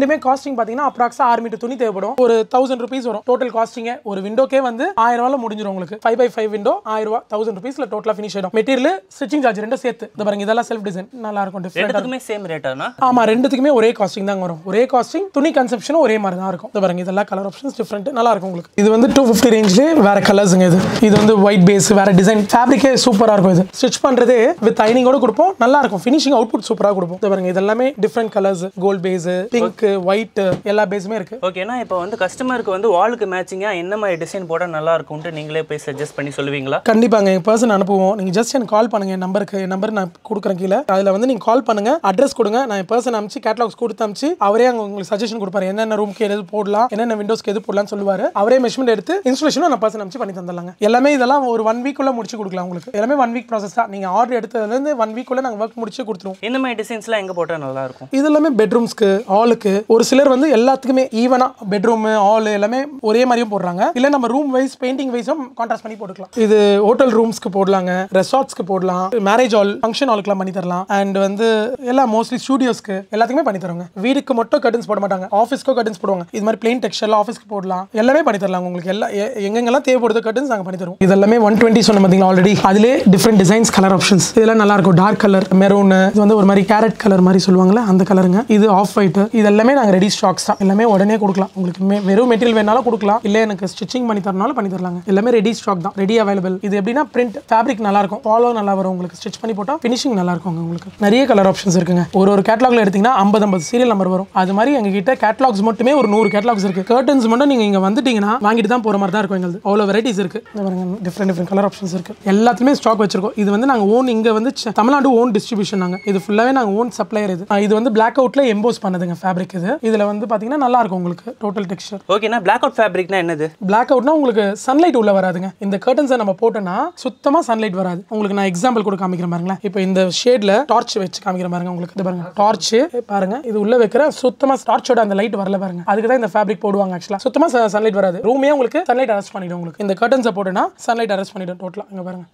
காஸ்டிங் பார்த்தீங்கன்னா அப்ராக்ஸா ஆறு மீட்டர் துணி தேவைப்படும் ஒரு தௌசண்ட் ருபீஸ் வரும் டோட்டல் காஸ்டிங்கே ஒரு விண்டோக்கே வந்து ஆயிரம் ரூபாயில முடிஞ்சிடும் உங்களுக்கு ஃபைவ் பை ஃபைவ் விண்டோ ஆயிரம் ரூபா தௌசண்ட் ருபீஸ்ல டோட்டலாக ஃபினிஷ் ஆயிடும் மெட்டீரியல் ஸ்டிச்சிங் சார்ஜ் ரெண்டும் சேர்த்து இந்த பாருங்க இதெல்லாம் செல்ஃப் டிசைன் நல்லா இருக்கும் டிஃப்ரெண்ட் ரெண்டுத்துக்குமே சேம் ரேட்டானா ஆமா ரெண்டுத்துக்குமே ஒரே காஸ்டிங் தான் வரும் ஒரே காஸ்டிங் துணி கன்செப்ஷனும் ஒரே மாதிரி தான் இருக்கும் இந்த பாருங்க இதெல்லாம் கலர் ஆப்ஷன்ஸ் டிஃப்ரெண்ட் நல்லா இருக்கும் உங்களுக்கு இது வந்து டூ ஃபிஃப்டி ரேஞ்ச்லேயே வேற கலர்ஸுங்க இது இது வந்து ஒயிட் பேஸ் வேற டிசைன் ஃபேப்ரிக்கே சூப்பரா இருக்கும் இது ஸ்டிச் பண்றது வித் ஐனிங்கோட கொடுப்போம் நல்லா இருக்கும் ஃபினிஷிங் அவுட்புட் சூப்பரா கொடுப்போம் இந்த பாருங்க இது எல்லாமே different colours gold base pink white எல்லா பேஸுமே இருக்கு ஓகேனா இப்போ வந்து கஸ்டமருக்கு வந்து வாலுக்கு மேட்சிங்காக என்ன மாதிரி டிசைன் போட்டால் நல்லா இருக்கும்ட்டு நீங்களே போய் சஜஸ்ட் பண்ணி சொல்லுவீங்களா கண்டிப்பாங்க என் பர்சன் அனுப்புவோம் நீங்க ஜஸ்ட் எனக்கு கால் பண்ணுங்க என் நம்பருக்கு என் நம்பர் நான் கொடுக்குறேன் கீழே அதுல வந்து நீங்க கால் பண்ணுங்க அட்ரஸ் கொடுங்க நான் என் பர்சன் அனுப்பிச்சு கேட்டலாக்ஸ் கொடுத்து அனுப்பிச்சு அவரே அங்க உங்களுக்கு சஜஷன் கொடுப்பாரு என்னென்ன ரூம்க்கு எது போடலாம் என்னென்ன விண்டோஸ்க்கு எது போடலாம்னு சொல்லுவாரு அவரே மெஷர்மெண்ட் எடுத்து இன்ஸ்டலேஷனும் நான் பர்சன் அனுப்பிச்சு பண்ணி தந்துடலாங்க எல்லாமே இதெல்லாம் ஒரு ஒன் வீக் உள்ள முடிச்சு கொடுக்கலாம் உங்களுக்கு எல்லாமே ஒன் வீக் ப்ராசஸ் தான் நீங்க ஆர்டர் எடுத்ததுல இருந்து ஒன் வீக் உள்ள நாங்க ஒர்க் முடிச்சு கொடுத்துருவோம் இந்த மாதிரி டிசைன்ஸ்லாம் எங்கே போட்டால் நல்லா இருக்கும் இது எல்லாமே பெட்ரூம்ஸ்க்கு ஹாலுக்கு ஒரு சிலர் வந்து எல்லாத்துக்குமே ஈவனா பெட்ரூம் ஹால் எல்லாமே ஒரே மாதிரியும் போடுறாங்க இல்ல நம்ம ரூம் வைஸ் பெயிண்டிங் வைஸும் கான்ட்ராஸ்ட் பண்ணி போட்டுக்கலாம் இது ஹோட்டல் ரூம்ஸ்க்கு போடலாங்க ரெசார்ட்ஸ்க்கு போடலாம் மேரேஜ் ஹால் ஃபங்க்ஷன் ஹாலுக்குலாம் பண்ணி தரலாம் அண்ட் வந்து எல்லாம் மோஸ்ட்லி ஸ்டூடியோஸ்க்கு எல்லாத்துக்குமே பண்ணி தருவாங்க வீடுக்கு மட்டும் கட்டன்ஸ் போட மாட்டாங்க ஆஃபீஸ்க்கும் கட்டன்ஸ் போடுவாங்க இது மாதிரி பிளெயின் டெக்ஸ்டர்ல ஆஃபீஸ்க்கு போடலாம் எல்லாமே பண்ணி தரலாம் உங்களுக்கு எல்லா எ- எங்கெங்கெல்லாம் தேவைப்படுது கட்டன்ஸ் நாங்கள் பண்ணி தருவோம் இது எல்லாமே ஒன் டுவெண்ட்டி சொன்ன பார்த்தீங்களா ஆல்ரெடி அதிலே டிஃப்ரெண்ட் டிசைன்ஸ் கலர் ஆப்ஷன்ஸ் இதெல்லாம் நல்லா இருக்கும் டார்க் கலர் மெரூன் இது வந்து ஒரு மாதிரி கேரட் கலர் மாதிரி சொல்லுவாங்கல்ல அந்த கலருங்க இது ஆஃப் ஒயிட் இது எல்லாமே நாங்கள் ரெடி ஸ்டாக்ஸ் தான் எல்லாமே உடனே கொடுக்கலாம் உங்களுக்கு மே- வெறும் மெட்டீரியல் வேணாலும் கொடுக்கலாம் இல்லை எனக்கு ஸ்டிச்சிங் பண்ணி தரனாலும் பண்ணி தரலாங்க எல்லாமே ரெடி ஸ்டாக் தான் ரெடி அவைலபிள் இது எப்படின்னா பிரிண்ட் ஃபேப்ரிக் நல்லா இருக்கும் ஃபாலோ நல்லா வரும் உங்களுக்கு ஸ்டிச் பண்ணி போட்டால் ஃபினிஷிங் நல்லா இருக்கும் உங்களுக்கு நிறைய கலர் ஆப்ஷன்ஸ் இருக்குங்க ஒரு ஒரு கேட்டலாக்ல எடுத்தீங்கன்னா ஐம்பது ஐம்பது சீரியல் நம்பர் வரும் அது மாதிரி எங்ககிட்ட கேட்டலாக்ஸ் மட்டுமே ஒரு நூறு கேட்டலாக்ஸ் இருக்கு கர்டன்ஸ் மட்டும் நீங்க இங்க வந்துட்டீங்கன்னா வாங்கிட்டு தான் போற மாதிரி தான் இருக்கும் எங்களுக்கு அவ்வளோ வெரைட்டிஸ் இருக்கு இந்த பாருங்க டிஃப்ரெண்ட் டிஃப்ரெண்ட் கலர் ஆப்ஷன்ஸ் இருக்கு எல்லாத்துலயுமே ஸ்டாக் வச்சிருக்கோம் இது வந்து நாங்க ஓன் இங்க வந்து செ- தமிழ்நாடு ஓன் டிஸ்ட்ரிபியூஷன் நாங்க இது ஃபுல்லாவே நாங்க ஓன் சப்ளையர் இது அஹ் இது வந்து பிளாக் அவுட்ல எம்போஸ் பண்ணதுங்க ஃபேப்ரிக் இது இதுல வந்து பாத்தீங்கன்னா நல்லா இருக்கும் உங்களுக்கு டோட்டல் டெக்ஸ்டர் ஓகேனா பிளாக் அவுட் ஃபேப்ரிக்னா என்னது பிளாக் அவுட்னா உங்களுக்கு சன்லைட் உள்ள வராதுங்க இந்த கர்டன்ஸை நம்ம போட்டோம்னா சுத்தமா சன்லைட் வராது உங்களுக்கு நான் எக்ஸாம்பிள் கூட காமிக்கிறேன் பாருங்களேன் இப்போ இந்த ஷேட்ல டார்ச் வச்சு காமிக்கிறேன் பாருங்க உங்களுக்கு இது பாருங்க டார்ச் பாருங்க இது உள்ள வைக்கிற சுத்தமா டார்ச்சோட அந்த லைட் வரல பாருங்க அதுக்கு தான் இந்த ஃபேப்ரிக் போடுவாங்க ஆக்சுவலா சுத்தமா சன்லைட் வராது ரூமே உங்களுக்கு சன்லைட் அரெஸ்ட் பண்ணிடும் உங்களுக்கு இந்த கர்டன்ஸை போட்டோன்னா சன்லைட் அரெஸ்ட் பண்ணிடும் டோட்டலா இங்க பாருங்க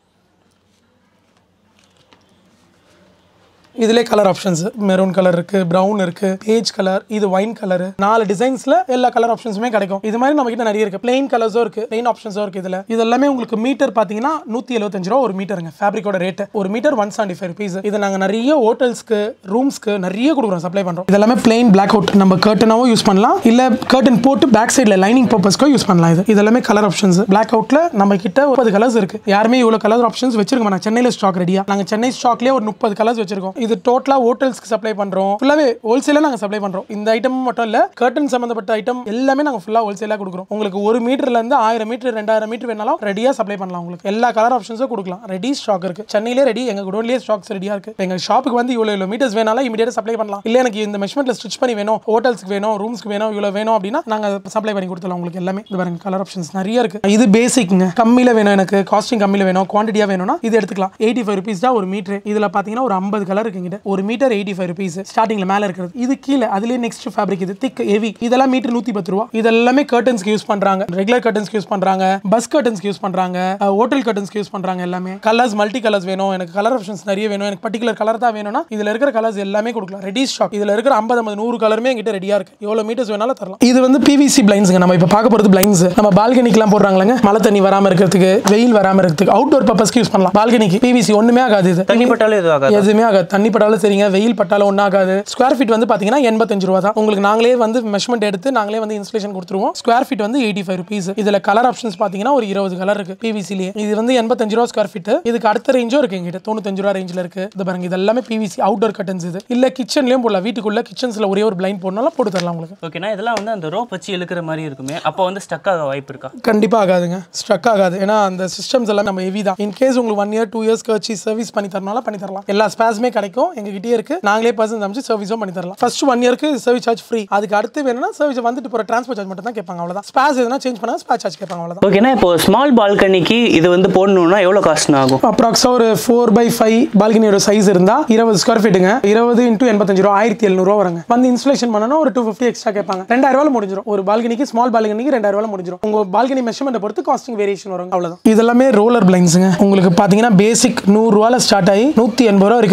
இதுல கலர் ஆப்ஷன்ஸ் மெரூன் கலர் இருக்கு பிரவுன் இருக்கு பேஜ் கலர் இது ஒயின் கலர் நாலு டிசைன்ஸ்ல எல்லா கலர் ஆப்ஷன்ஸுமே கிடைக்கும் இது மாதிரி நம்ம கிட்ட நிறைய இருக்கு பிளெயின் கலர்ஸும் இருக்கு பிளெயின் ஆப்ஷன்ஸும் இருக்கு இதுல இது எல்லாமே உங்களுக்கு மீட்டர் பாத்தீங்கன்னா நூத்தி எழுபத்தஞ்சு ரூபா ஒரு மீட்டருங்க ஃபேப்ரிக்கோட ரேட் ஒரு metre one seventy five rupees இது நாங்க நிறைய ஹோட்டல்ஸ்க்கு ரூம்ஸ்க்கு நிறைய கொடுக்குறோம் சப்ளை பண்றோம் இது எல்லாமே பிளெயின் பிளாக் அவுட் நம்ம கர்டனாவும் யூஸ் பண்ணலாம் இல்ல கர்டன் போட்டு பேக் சைடுல லைனிங் பர்பஸ்க்கும் யூஸ் பண்ணலாம் இது இது எல்லாமே கலர் ஆப்ஷன்ஸ் பிளாக் அவுட்ல நம்ம கிட்ட முப்பது கலர்ஸ் இருக்கு யாருமே இவ்வளவு கலர் ஆப்ஷன்ஸ் வச்சிருக்க மாட்டாங்க சென்னையில ஸ்டாக் ரெடியா நாங்க சென்னை ஸ்டாக்லயே ஒரு முப்பது கலர்ஸ் வச்சிருக்கோம் இது டோட்டலா ஹோட்டல்ஸ்க்கு சப்ளை பண்றோம் ஃபுல்லாவே ஹோல்சேலா நாங்க சப்ளை பண்றோம் இந்த ஐட்டம் மட்டும் இல்ல கர்டன் சம்பந்தப்பட்ட ஐட்டம் எல்லாமே நாங்க ஃபுல்லா ஹோல்சேலா கொடுக்குறோம் உங்களுக்கு ஒரு மீட்டர்ல இருந்து ஆயிரம் மீட்டர் ரெண்டாயிரம் மீட்டர் வேணாலும் ரெடியா சப்ளை பண்ணலாம் உங்களுக்கு எல்லா கலர் ஆப்ஷன்ஸும் கொடுக்கலாம் ரெடி ஸ்டாக் இருக்கு சென்னையிலே ரெடி எங்க குடோன்லயே ஸ்டாக்ஸ் ரெடியா இருக்கு எங்க ஷாப்புக்கு வந்து இவ்வளவு இவ்வளவு மீட்டர்ஸ் வேணாலும் இமீடியட்டா சப்ளை பண்ணலாம் இல்ல எனக்கு இந்த மெஷர்மெண்ட்ல ஸ்டிச் பண்ணி வேணும் ஹோட்டல்ஸ்க்கு வேணும் ரூம்ஸ்க்கு வேணும் இவ்வளவு வேணும் அப்படின்னா நாங்க சப்ளை பண்ணி கொடுத்துலாம் உங்களுக்கு எல்லாமே இது பாருங்க கலர் ஆப்ஷன்ஸ் நிறைய இருக்கு இது பேசிக்ங்க கம்மியில வேணும் எனக்கு காஸ்டிங் கம்மியில வேணும் குவான்டிட்டியா வேணும்னா இது எடுத்துக்கலாம் எயிட்டி ஃபைவ் ருபீஸ் தான் ஒரு மீட்டர் இதுல பாத்தீங்கன்னா ஒரு ஐம்பது கலர் இருக்குங்கிட்ட ஒரு மீட்டர் எயிட்டி ஃபைவ் ருபீஸ் ஸ்டார்டிங்ல மேல இருக்கிறது இது கீழே அதுலயே நெக்ஸ்ட் ஃபேப்ரிக் இது திக் ஹெவி இதெல்லாம் மீட்டர் நூத்தி பத்து ரூபா இதெல்லாமே கர்டன்ஸ்க்கு யூஸ் பண்றாங்க ரெகுலர் கர்டன்ஸ்க்கு யூஸ் பண்றாங்க பஸ் கர்டன்ஸ்க்கு யூஸ் பண்றாங்க ஹோட்டல் கர்டன்ஸ்க்கு யூஸ் பண்றாங்க எல்லாமே கலர்ஸ் மல்டி கலர்ஸ் வேணும் எனக்கு கலர் ஆப்ஷன்ஸ் நிறைய வேணும் எனக்கு பர்டிகுலர் கலர் தான் வேணும்னா இதுல இருக்கிற கலர்ஸ் எல்லாமே கொடுக்கலாம் ரெடி ஸ்டாக் இதுல இருக்கிற ஐம்பது ஐம்பது நூறு கலருமே எங்கிட்ட ரெடியா இருக்கு எவ்வளவு மீட்டர்ஸ் வேணாலும் தரலாம் இது வந்து பிவிசி பிளைன்ஸ்ங்க நம்ம இப்போ பார்க்க போறது பிளைன்ஸ் நம்ம பால்கனிக்கெல்லாம் போடுறாங்களங்க மழை தண்ணி வராம இருக்கிறதுக்கு வெயில் வராம இருக்கிறதுக்கு அவுட்டோர் பர்பஸ்க்கு யூஸ் பண்ணலாம் பால்கனிக்கு பிவிசி ஒண்ணுமே ஆகாது இது தண்ணி பட்டாலும் எதுவும் ஆகாது எதுவுமே ஆகாது தண்ணி பட்டாலும் சரிங்க வெயில் பட்டாலும் ஒன்றும் ஆகாது ஸ்கொயர் ஃபீட் வந்து பார்த்தீங்கன்னா எண்பத்தஞ்சு ரூபா தான் உங்களுக்கு நாங்களே வந்து மெஷர்மெண்ட் எடுத்து நாங்களே வந்து இன்ஸ்டலேஷன் கொடுத்துருவோம் ஸ்கொயர் ஃபீட் வந்து எயிட்டி ஃபைவ் ருபீஸ் இதில் கலர் ஆப்ஷன்ஸ் பார்த்தீங்கன்னா ஒரு இருபது கலர் இருக்கு பிவிசிலேயே இது வந்து எண்பத்தஞ்சு ரூபா ஸ்கொயர் ஃபீட் இதுக்கு அடுத்த ரேஞ்சும் இருக்கு எங்கிட்ட தொண்ணூத்தஞ்சு ரூபா ரேஞ்சில் இருக்கு இது பாருங்க இது எல்லாமே பிவிசி அவுட்டோர் கட்டன்ஸ் இது இல்ல கிச்சன்லயும் போடலாம் வீட்டுக்குள்ள கிச்சன்ஸ்ல ஒரே ஒரு பிளைண்ட் போடனாலும் போட்டு தரலாம் உங்களுக்கு ஓகேனா இதெல்லாம் வந்து அந்த ரோப் வச்சு இழுக்கிற மாதிரி இருக்குமே அப்போ வந்து ஸ்டக் ஆக வாய்ப்பு இருக்கா கண்டிப்பா ஆகாதுங்க ஸ்ட்ரக் ஆகாது ஏன்னா அந்த சிஸ்டம்ஸ் எல்லாம் நம்ம ஹெவி தான் இன் கேஸ் உங்களுக்கு ஒன் இயர் டூ இயர்ஸ் கழிச்சு சர்வீஸ் பண்ணி தரனால பண்ணி தரலாம் எல்லா ஸ்பேஸுமே கிடைக்கும் எங்ககிட்டயே இருக்கு நாங்களே பர்சன்ஸ் அமைச்சு சர்வீஸும் பண்ணி தரலாம் ஃபர்ஸ்ட் ஒன் இயருக்கு சர்வீஸ் சார்ஜ் ஃப்ரீ அதுக்கு அடுத்து வேணும்னா சர்வீஸ் வந்துட்டு போற டிரான்ஸ்போர்ட் சார்ஜ் மட்டும் தான் கேட்பாங்க அவ்வளவுதான் ஸ்பேஸ் எதுனா சேஞ்ச் பண்ணா ஸ்பேஸ் சார்ஜ் கேட்பாங்க அவ்வளவுதான் ஓகேனா இப்போ ஸ்மால் பால்கனிக்கு இது வந்து போடணும்னா எவ்வளோ காஸ்ட் ஆகும் அப்ராக்ஸா ஒரு ஃபோர் பை ஃபைவ் பால்கனியோட சைஸ் இருந்தா இருபது ஸ்கொயர் ஃபீட்டுங்க இருபது இன்டூ எண்பத்தஞ்சு ரூபா ஆயிரத்தி எழுநூறுவா வருங்க வந்து இன்ஸ்டலேஷன் பண்ணணும் ஒரு டூ ஃபிஃப்டி எக்ஸ்ட்ரா கேட்பாங்க ரெண்டாயிரம் ரூபாய் முடிஞ்சிடும் ஒரு பால்கனிக்கு ஸ்மால் பால்கனிக்கு ரெண்டாயிரம் ரூபாய் முடிஞ்சிடும் உங்க பால்கனி மெஷர்மெண்ட் பொறுத்து காஸ்டிங் வேரியேஷன் வரும் அவ்வளவுதான் இதெல்லாமே ரோலர் பிளைன்ஸுங்க உங்களுக்கு பாத்தீங்கன்னா பேசிக் நூறு ரூபால ஸ்டார்ட் ஆகி நூத்தி எண்பது ரூபா வரைக்கும் இருக்கு நம்ம கிட்ட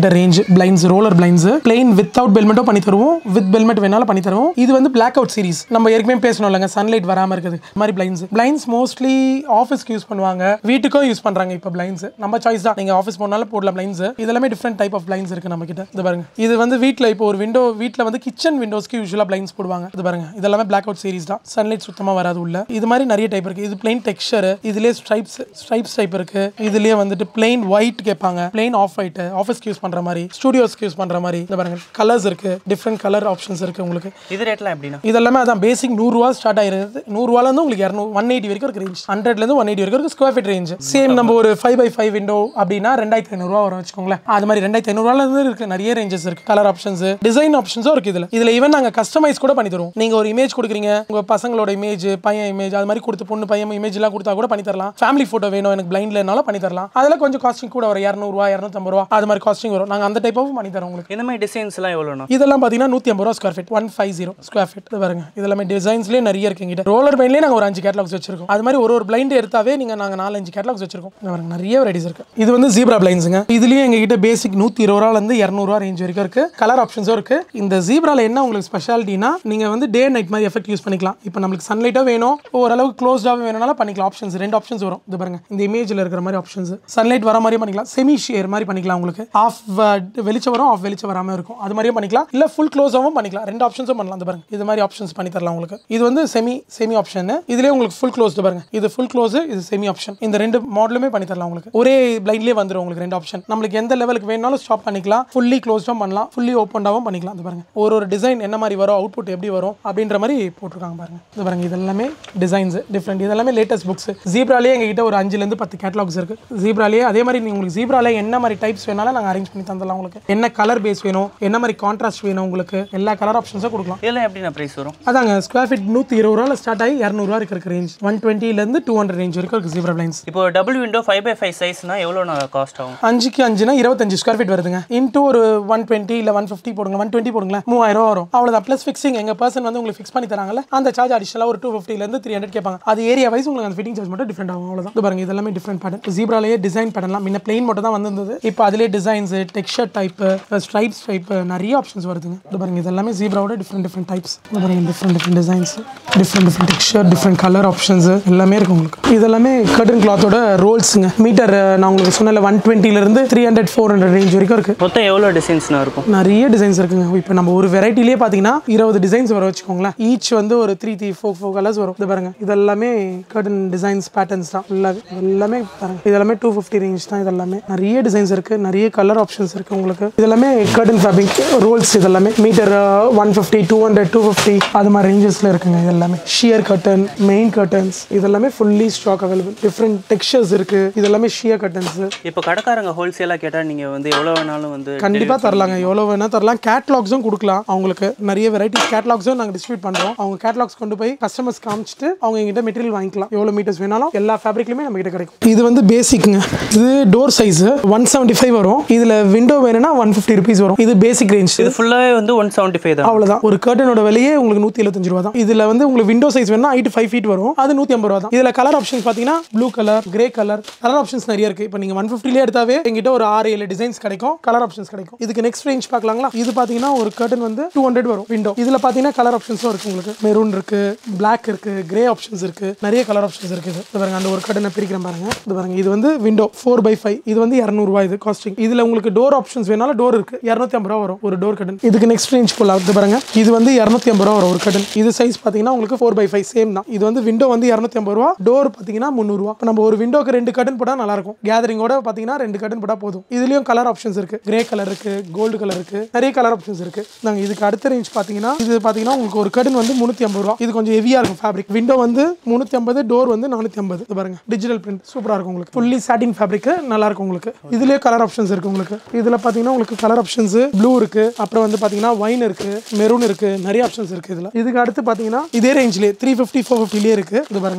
எங்கிட்ட range plains roller plains plain without பெல்மெட்டும் பண்ணி தருவோம் வித் பெல்மெட் வேணாலும் பண்ணி தருவோம் இது வந்து பிளாக் அவுட் சீரிஸ் நம்ம ஏற்கனவே பேசணும் இல்லைங்க சன்லைட் வராம இருக்குது இந்த மாதிரி பிளைன்ஸ் பிளைன்ஸ் மோஸ்ட்லி ஆஃபீஸ்க்கு யூஸ் பண்ணுவாங்க வீட்டுக்கும் யூஸ் பண்றாங்க இப்போ பிளைன்ஸ் நம்ம சாய்ஸ் தான் நீங்க ஆஃபீஸ் போனாலும் போடலாம் பிளைன்ஸ் இதெல்லாமே டிஃப்ரெண்ட் டைப் ஆஃப் பிளைன்ஸ் இருக்கு நம்ம கிட்ட இது பாருங்க இது வந்து வீட்டில் இப்போ ஒரு விண்டோ வீட்டில் வந்து கிச்சன் விண்டோஸ்க்கு யூஸ்வலாக பிளைன்ஸ் போடுவாங்க இது பாருங்க இதெல்லாமே பிளாக் அவுட் சீரிஸ் தான் சன்லைட் சுத்தமாக வராது உள்ள இது மாதிரி நிறைய டைப் இருக்கு இது பிளைன் டெக்ஸ்சர் இதுலேயே ஸ்ட்ரைப்ஸ் ஸ்ட்ரைப்ஸ் டைப் இருக்கு இதுலேயே வந்துட்டு பிளைன் ஒயிட் கேட்பாங்க பிளைன் ஆஃப் ஒயிட் ஆஃபீஸ்க்கு யூஸ் பண்ற மாதிரி ஸ்டுடியோஸ்க்கு யூஸ் பண்ற மாதிரி இந்த பாருங்க கலர்ஸ் இருக்கு டிஃப்ரெண்ட் கலர் ஆப்ஷன்ஸ் இருக்கு உங்களுக்கு இது ரேட்லாம் எப்படின்னா இதெல்லாமே அதான் பேசிக் நூறுரூவா ஸ்டார்ட் ஆயிருது நூறுரூவாலேருந்து உங்களுக்கு இரநூறு ஒன் எயிட்டி வரைக்கும் இருக்கு ரேஞ்ச் ஹண்ட்ரட்லேருந்து ஒன் எயிட்டி வரைக்கும் இருக்கு ஸ்கொயர் ஃபீட் ரேஞ்ச் சேம் நம்ம ஒரு ஃபைவ் பை ஃபைவ் விண்டோ அப்படின்னா ரெண்டாயிரத்தி ஐநூறுரூவா வரும் வச்சுக்கோங்களேன் அது மாதிரி ரெண்டாயிரத்தி ஐநூறுவாலேருந்து இருக்கு நிறைய ரேஞ்சஸ் இருக்கு கலர் ஆப்ஷன்ஸ் டிசைன் ஆப்ஷன்ஸும் இருக்கு இதில் இதில் ஈவன் நாங்கள் கஸ்டமைஸ் கூட பண்ணி தருவோம் நீங்கள் ஒரு இமேஜ் கொடுக்குறீங்க உங்கள் பசங்களோட இமேஜ் பையன் இமேஜ் அது மாதிரி கொடுத்து பொண்ணு பையன் இமேஜ்லாம் கொடுத்தா கூட பண்ணி தரலாம் ஃபேமிலி ஃபோட்டோ வேணும் எனக்கு பிளைண்ட்லனாலும் பண்ணி தரலாம் அதில் கொஞ்சம் காஸ்டிங் கூட வரும் இரநூறுவா இரநூத்தம்பது ரூபா அது மாதிரி காஸ்டிங் வரும் நாங்கள் அந்த டைப்பாகவும் பண்ணி தரோம் உங்களுக்கு இந்த மாதிரி டிசைன்ஸ்லாம் எவ்வளோண்ணா இதெல்லாம் பார்த்தீங்கன்னா நூற்றி ஐம்பது ரூபா square feet one five zero square feet இது பாருங்க இதெல்லாமே டிசைன்ஸ்லேயே நிறைய இருக்கு எங்கிட்ட ரோலர் பிளைன்லேயே நாங்கள் ஒரு அஞ்சு கேட்டலாக்ஸ் வச்சிருக்கோம் அது மாதிரி ஒரு ஒரு பிளைண்ட் எடுத்தாவே நீங்கள் நாங்கள் நாலஞ்சு கேட்டலாக்ஸ் வச்சிருக்கோம் இது பாருங்க நிறைய வெரைட்டிஸ் இருக்கு இது வந்து ஜீப்ரா பிளைன்ஸுங்க இதுலேயும் எங்ககிட்ட பேசிக் நூற்றி இருபது ரூபாலேருந்து இரநூறுவா ரேஞ்ச் வரைக்கும் இருக்கு கலர் ஆப்ஷன்ஸும் இருக்கு இந்த ஜீப்ரால என்ன உங்களுக்கு ஸ்பெஷாலிட்டினா நீங்கள் வந்து டே நைட் மாதிரி எஃபெக்ட் யூஸ் பண்ணிக்கலாம் இப்போ நம்மளுக்கு சன்லைட்டோ வேணும் ஓரளவுக்கு க்ளோஸ்டாக வேணும்னாலும் பண்ணிக்கலாம் ஆப்ஷன்ஸ் ரெண்டு ஆப்ஷன்ஸ் வரும் இது பாருங்க இந்த இமேஜில் இருக்கிற மாதிரி ஆப்ஷன்ஸ் சன்லைட் வர மாதிரியும் பண்ணிக்கலாம் செமி ஷேர் மாதிரி பண்ணிக்கலாம் உங்களுக்கு ஆஃப் வெளிச்சம் வரும் ஆஃப் வெளிச்சம் வராமல் இருக்கும் அது மாதிரியும் பண்ணிக்கலாம் இல்லை ஃபுல் க்ளோஸாகவும் பண்ணிக்கலாம் ரெண்டு ஆப்ஷன்ஸும் பண்ணலாம் இந்த பாருங்க இது மாதிரி ஆப்ஷன்ஸ் பண்ணி தரலாம் உங்களுக்கு இது வந்து செமி செமி ஆப்ஷன் இதுலேயே உங்களுக்கு ஃபுல் க்ளோஸ் பாருங்க இது ஃபுல் க்ளோஸ் இது செமி ஆப்ஷன் இந்த ரெண்டு மாடலுமே பண்ணி தரலாம் உங்களுக்கு ஒரே பிளைண்ட்லேயே வந்துடும் உங்களுக்கு ரெண்டு ஆப்ஷன் நம்மளுக்கு எந்த லெவலுக்கு வேணாலும் ஸ்டாப் பண்ணிக்கலாம் ஃபுல்லி க்ளோஸ்டும் பண்ணலாம் ஃபுல்லி ஓப்பன்டாகவும் பண்ணிக்கலாம் இது பாருங்க ஒரு ஒரு டிசைன் என்ன மாதிரி வரும் அவுட்புட் எப்படி வரும் அப்படின்ற மாதிரி போட்டிருக்காங்க பாருங்க இது பாருங்க இதெல்லாமே டிசைன்ஸ் டிஃப்ரெண்ட் இதெல்லாமே லேட்டஸ்ட் புக்ஸ் ஜீப்ராலே எங்ககிட்ட ஒரு அஞ்சுலேருந்து பத்து கேட்டலாக்ஸ் இருக்கு ஜீப்ராலே அதே மாதிரி நீங்க உங்களுக்கு ஜீப்ராலே என்ன மாதிரி டைப்ஸ் வேணாலும் நாங்கள் அரேஞ்ச் பண்ணி தந்துடலாம் உங்களுக்கு என்ன கலர் பேஸ் வேணும் என்ன மாதிரி கான்ட்ராஸ்ட் வேணும் உங்களுக்கு எல்லா கலர் ஆப்ஷன்ஸும் கொடுக்கலாம் இதெல்லாம் எப்படிண்ணா ப்ரைஸ் வரும் அதாங்க ஸ்கொயர் ஃபீட் நூற்றி இருபது ரூபாயில் ஸ்டார்ட் ஆகி இரநூறுவா இருக்கிற ரேஞ்ச் ஒன் டுவெண்ட்டிலேருந்து டூ ஹண்ட்ரட் ரேஞ்ச் வரைக்கும் இருக்கு ஜீப்ரா பிளைன்ஸ் இப்போ double window five by five சைஸ்னா எவ்வளோ காஸ்ட் ஆகும் அஞ்சுக்கு அஞ்சுனா இருபத்தஞ்சு ஸ்கொயர் ஃபீட் வருதுங்க இன்ட்டு ஒரு ஒன் டுவெண்ட்டி இல்லை ஒன் ஃபிஃப்டி போடுங்க ஒன் டுவெண்ட்டி போடுங்களேன் மூவாயிரம் ரூபா வரும் அவ்வளோதான் ப்ளஸ் ஃபிக்ஸிங் எங்கள் பர்சன் வந்து உங்களுக்கு ஃபிக்ஸ் பண்ணி தராங்கல்ல அந்த சார்ஜ் அடிஷனலாக ஒரு டூ ஃபிஃப்டிலேருந்து த்ரீ ஹண்ட்ரட் கேட்பாங்க அது ஏரியா வைஸ் உங்களுக்கு அந்த ஃபிட்டிங் சார்ஜ் மட்டும் டிஃப்ரெண்ட் ஆகும் அவ்வளோதான் இது பாருங்க இதெல்லாமே டிஃப்ரெண்ட் பேட்டர்ன் ஜீப்ராலேயே டிசைன் பேட்டர்லாம் முன்ன பிளெயின் மட்டும் தான் வந்திருந்தது இப்போ அதிலே designs texture type stripes type நிறைய ஆப்ஷன்ஸ் வருதுங்க இது பாருங்க இதெல்லாமே ஜீப்ராவோட டிஃப்ரெண்ட் டிஃப்ரெண்ட் டைப்ஸ் இது பாருங்க different different designs different different texture different colour options எல்லாமே இருக்கு உங்களுக்கு இதெல்லாமே கர்டன் கிளாத்தோட ரோல்ஸுங்க மீட்டர் நான் உங்களுக்கு சொன்னல ஒன் டுவெண்ட்டிலேருந்து three hundred four hundred range வரைக்கும் இருக்கு மொத்தம் எவ்வளோ டிசைன்ஸ்னா இருக்கும் நிறைய டிசைன்ஸ் இருக்குங்க இப்போ நம்ம ஒரு வெரைட்டிலேயே பார்த்தீங்கன்னா இருபது டிசைன்ஸ் வர வச்சுக்கோங்களேன் ஈச் வந்து ஒரு three three four four colours வரும் இது பாருங்க இதெல்லாமே கர்டன் டிசைன்ஸ் பேட்டர்ன்ஸ் தான் எல்லாமே எல்லாமே பாருங்க இதெல்லாமே டூ ஃபிஃப்டி ரேஞ்ச் தான் இதெல்லாமே நிறைய டிசைன்ஸ் இருக்கு நிறைய கலர் ஆப்ஷன்ஸ் இருக்கு உங்களுக்கு இதெல்லாமே கர்டன் ஃபேப்ரிக் ரோல்ஸ் இதெல்லாமே metre one fifty two hundred two fifty அது மாதிரி ரேஞ்சஸ்ல இருக்குங்க இது எல்லாமே ஷியர் கர்டன் மெயின் கர்டன்ஸ் இதெல்லாமே fully stock available different textures இருக்கு இதெல்லாமே ஷியர் கர்டன்ஸ் இப்போ கடைக்காரங்க ஹோல்சேலாக கேட்டால் நீங்கள் வந்து எவ்வளோ வேணாலும் வந்து கண்டிப்பா தரலாங்க எவ்வளோ வேணா தரலாம் கேட்லாக்ஸும் கொடுக்கலாம் அவங்களுக்கு நிறைய வெரைட்டிஸ் கேட்லாக்ஸும் நாங்கள் டிஸ்ட்ரிபியூட் பண்றோம் அவங்க கேட்லாக்ஸ் கொண்டு போய் கஸ்டமர்ஸ் காமிச்சிட்டு அவங்க எங்கிட்ட மெட்டீரியல் வாங்கிக்கலாம் எவ்வளோ மீட்டர்ஸ் வேணாலும் எல்லா ஃபேப்ரிக்லையுமே நம்ம கிட்ட கிடைக்கும் இது வந்து பேசிக்ங்க இது door size one seventy five வரும் இதுல விண்டோ வேணும்னா ஒன் ஃபிஃப்டி ருபீஸ் வரும் இது பேசிக் ரேஞ்ச் இது ஃபுல்லாகவே வந்து ஒன் செவன்ட்டி ஃபைவ் தான் அவ்வளவுதான் ஒரு கர்டனோட விலையே உங்களுக்கு நூத்தி எழுபத்தஞ்சு ரூபா தான் இதுல வந்து உங்களுக்கு விண்டோ சைஸ் வேணா ஹைட் ஃபைவ் ஃபீட் வரும் அது நூத்தி ஐம்பது ரூபா தான் இதுல கலர் ஆப்ஷன்ஸ் பாத்தீங்கன்னா blue colour grey colour colour options நிறைய இருக்கு இப்போ நீங்க ஒன் ஃபிஃப்டிலே எடுத்தாவே எங்கிட்ட ஒரு ஆறு ஏழு டிசைன்ஸ் கிடைக்கும் கலர் ஆப்ஷன்ஸ் கிடைக்கும் இதுக்கு நெக்ஸ்ட் ரேஞ்ச் பார்க்கலாங்களா இது பாத்தீங்கன்னா ஒரு கர்டன் வந்து டூ ஹண்ட்ரட் வரும் விண்டோ இதுல பாத்தீங்கன்னா கலர் ஆப்ஷன்ஸும் இருக்கு உங்களுக்கு மெரூன் இருக்கு பிளாக் இருக்கு கிரே ஆப்ஷன்ஸ் இருக்கு நிறைய கலர் ஆப்ஷன்ஸ் இருக்கு இது இது பாருங்க அந்த ஒரு கர்டனை பிரிக்கிறேன் பாருங்க இது பாருங்க இது வந்து விண்டோ ஃபோர் பை ஃபைவ் இது வந்து இரநூறுவா இது காஸ்டிங் இதுல உங்களுக்கு டோர் ஆப்ஷன்ஸ் வேணாலும் டோர் இருக்கு இரநூத்தி ஐம்பது ரூபா வரும் ஒரு டோர் கட்டன் இதுக்கு நெக்ஸ்ட் ரேஞ்ச் போலாம் இது பாருங்க இது வந்து இரநூத்தி ஐம்பது ரூபா வரும் ஒரு கட்டன் இது சைஸ் பாத்தீங்கன்னா உங்களுக்கு ஃபோர் பை ஃபைவ் சேம் தான் இது வந்து விண்டோ வந்து இரநூத்தி ஐம்பது ரூபா டோர் பாத்தீங்கன்னா முந்நூறுவா இப்போ நம்ம ஒரு விண்டோக்கு ரெண்டு கட்டன் போட்டா நல்லா இருக்கும் கேதரிங்கோட பாத்தீங்கன்னா ரெண்டு கட்டன் போட்டா போதும் இதுலயும் கலர் ஆப்ஷன்ஸ் இருக்கு கிரே கலர் இருக்கு கோல்டு கலர் இருக்கு நிறைய கலர் ஆப்ஷன்ஸ் இருக்கு நாங்க இதுக்கு அடுத்த ரேஞ்ச் பாத்தீங்கன்னா இது பாத்தீங்கன்னா உங்களுக்கு ஒரு கட்டன் வந்து முந்நூத்தி ஐம்பது ரூபா இது கொஞ்சம் ஹெவியா இருக்கும் ஃபேப்ரிக் விண்டோ வந்து முந்நூத்தி ஐம்பது டோர் வந்து நானூத்தி ஐம்பது இது பாருங்க டிஜிட்டல் பிரிண்ட் சூப்பரா இருக்கும் உங்களுக்கு ஃபுல்லி சாட்டிங் ஃபேப்ரிக் நல்லா இருக்கும் உங்களுக்கு இதுலயே கலர் ஆப்ஷன்ஸ் இருக்கு உங்களுக்கு இதுல பாத்தீங்கன்னா உங்களுக்கு கலர் ஆப்ஷன்ஸ் ப்ளூ இருக்கு அப்புறம் வந்து பாத்தீங்கன்னா வைன் இருக்கு மெரூன் இருக்கு நிறைய ஆப்ஷன்ஸ் இருக்கு இதுல இதுக்கு அடுத்து பாத்தீங்கன்னா இதே ரேஞ்சிலே த்ரீ ஃபிஃப்டி ஃபோர் ஃபிஃப்டிலே இருக்கு இது பாருங்க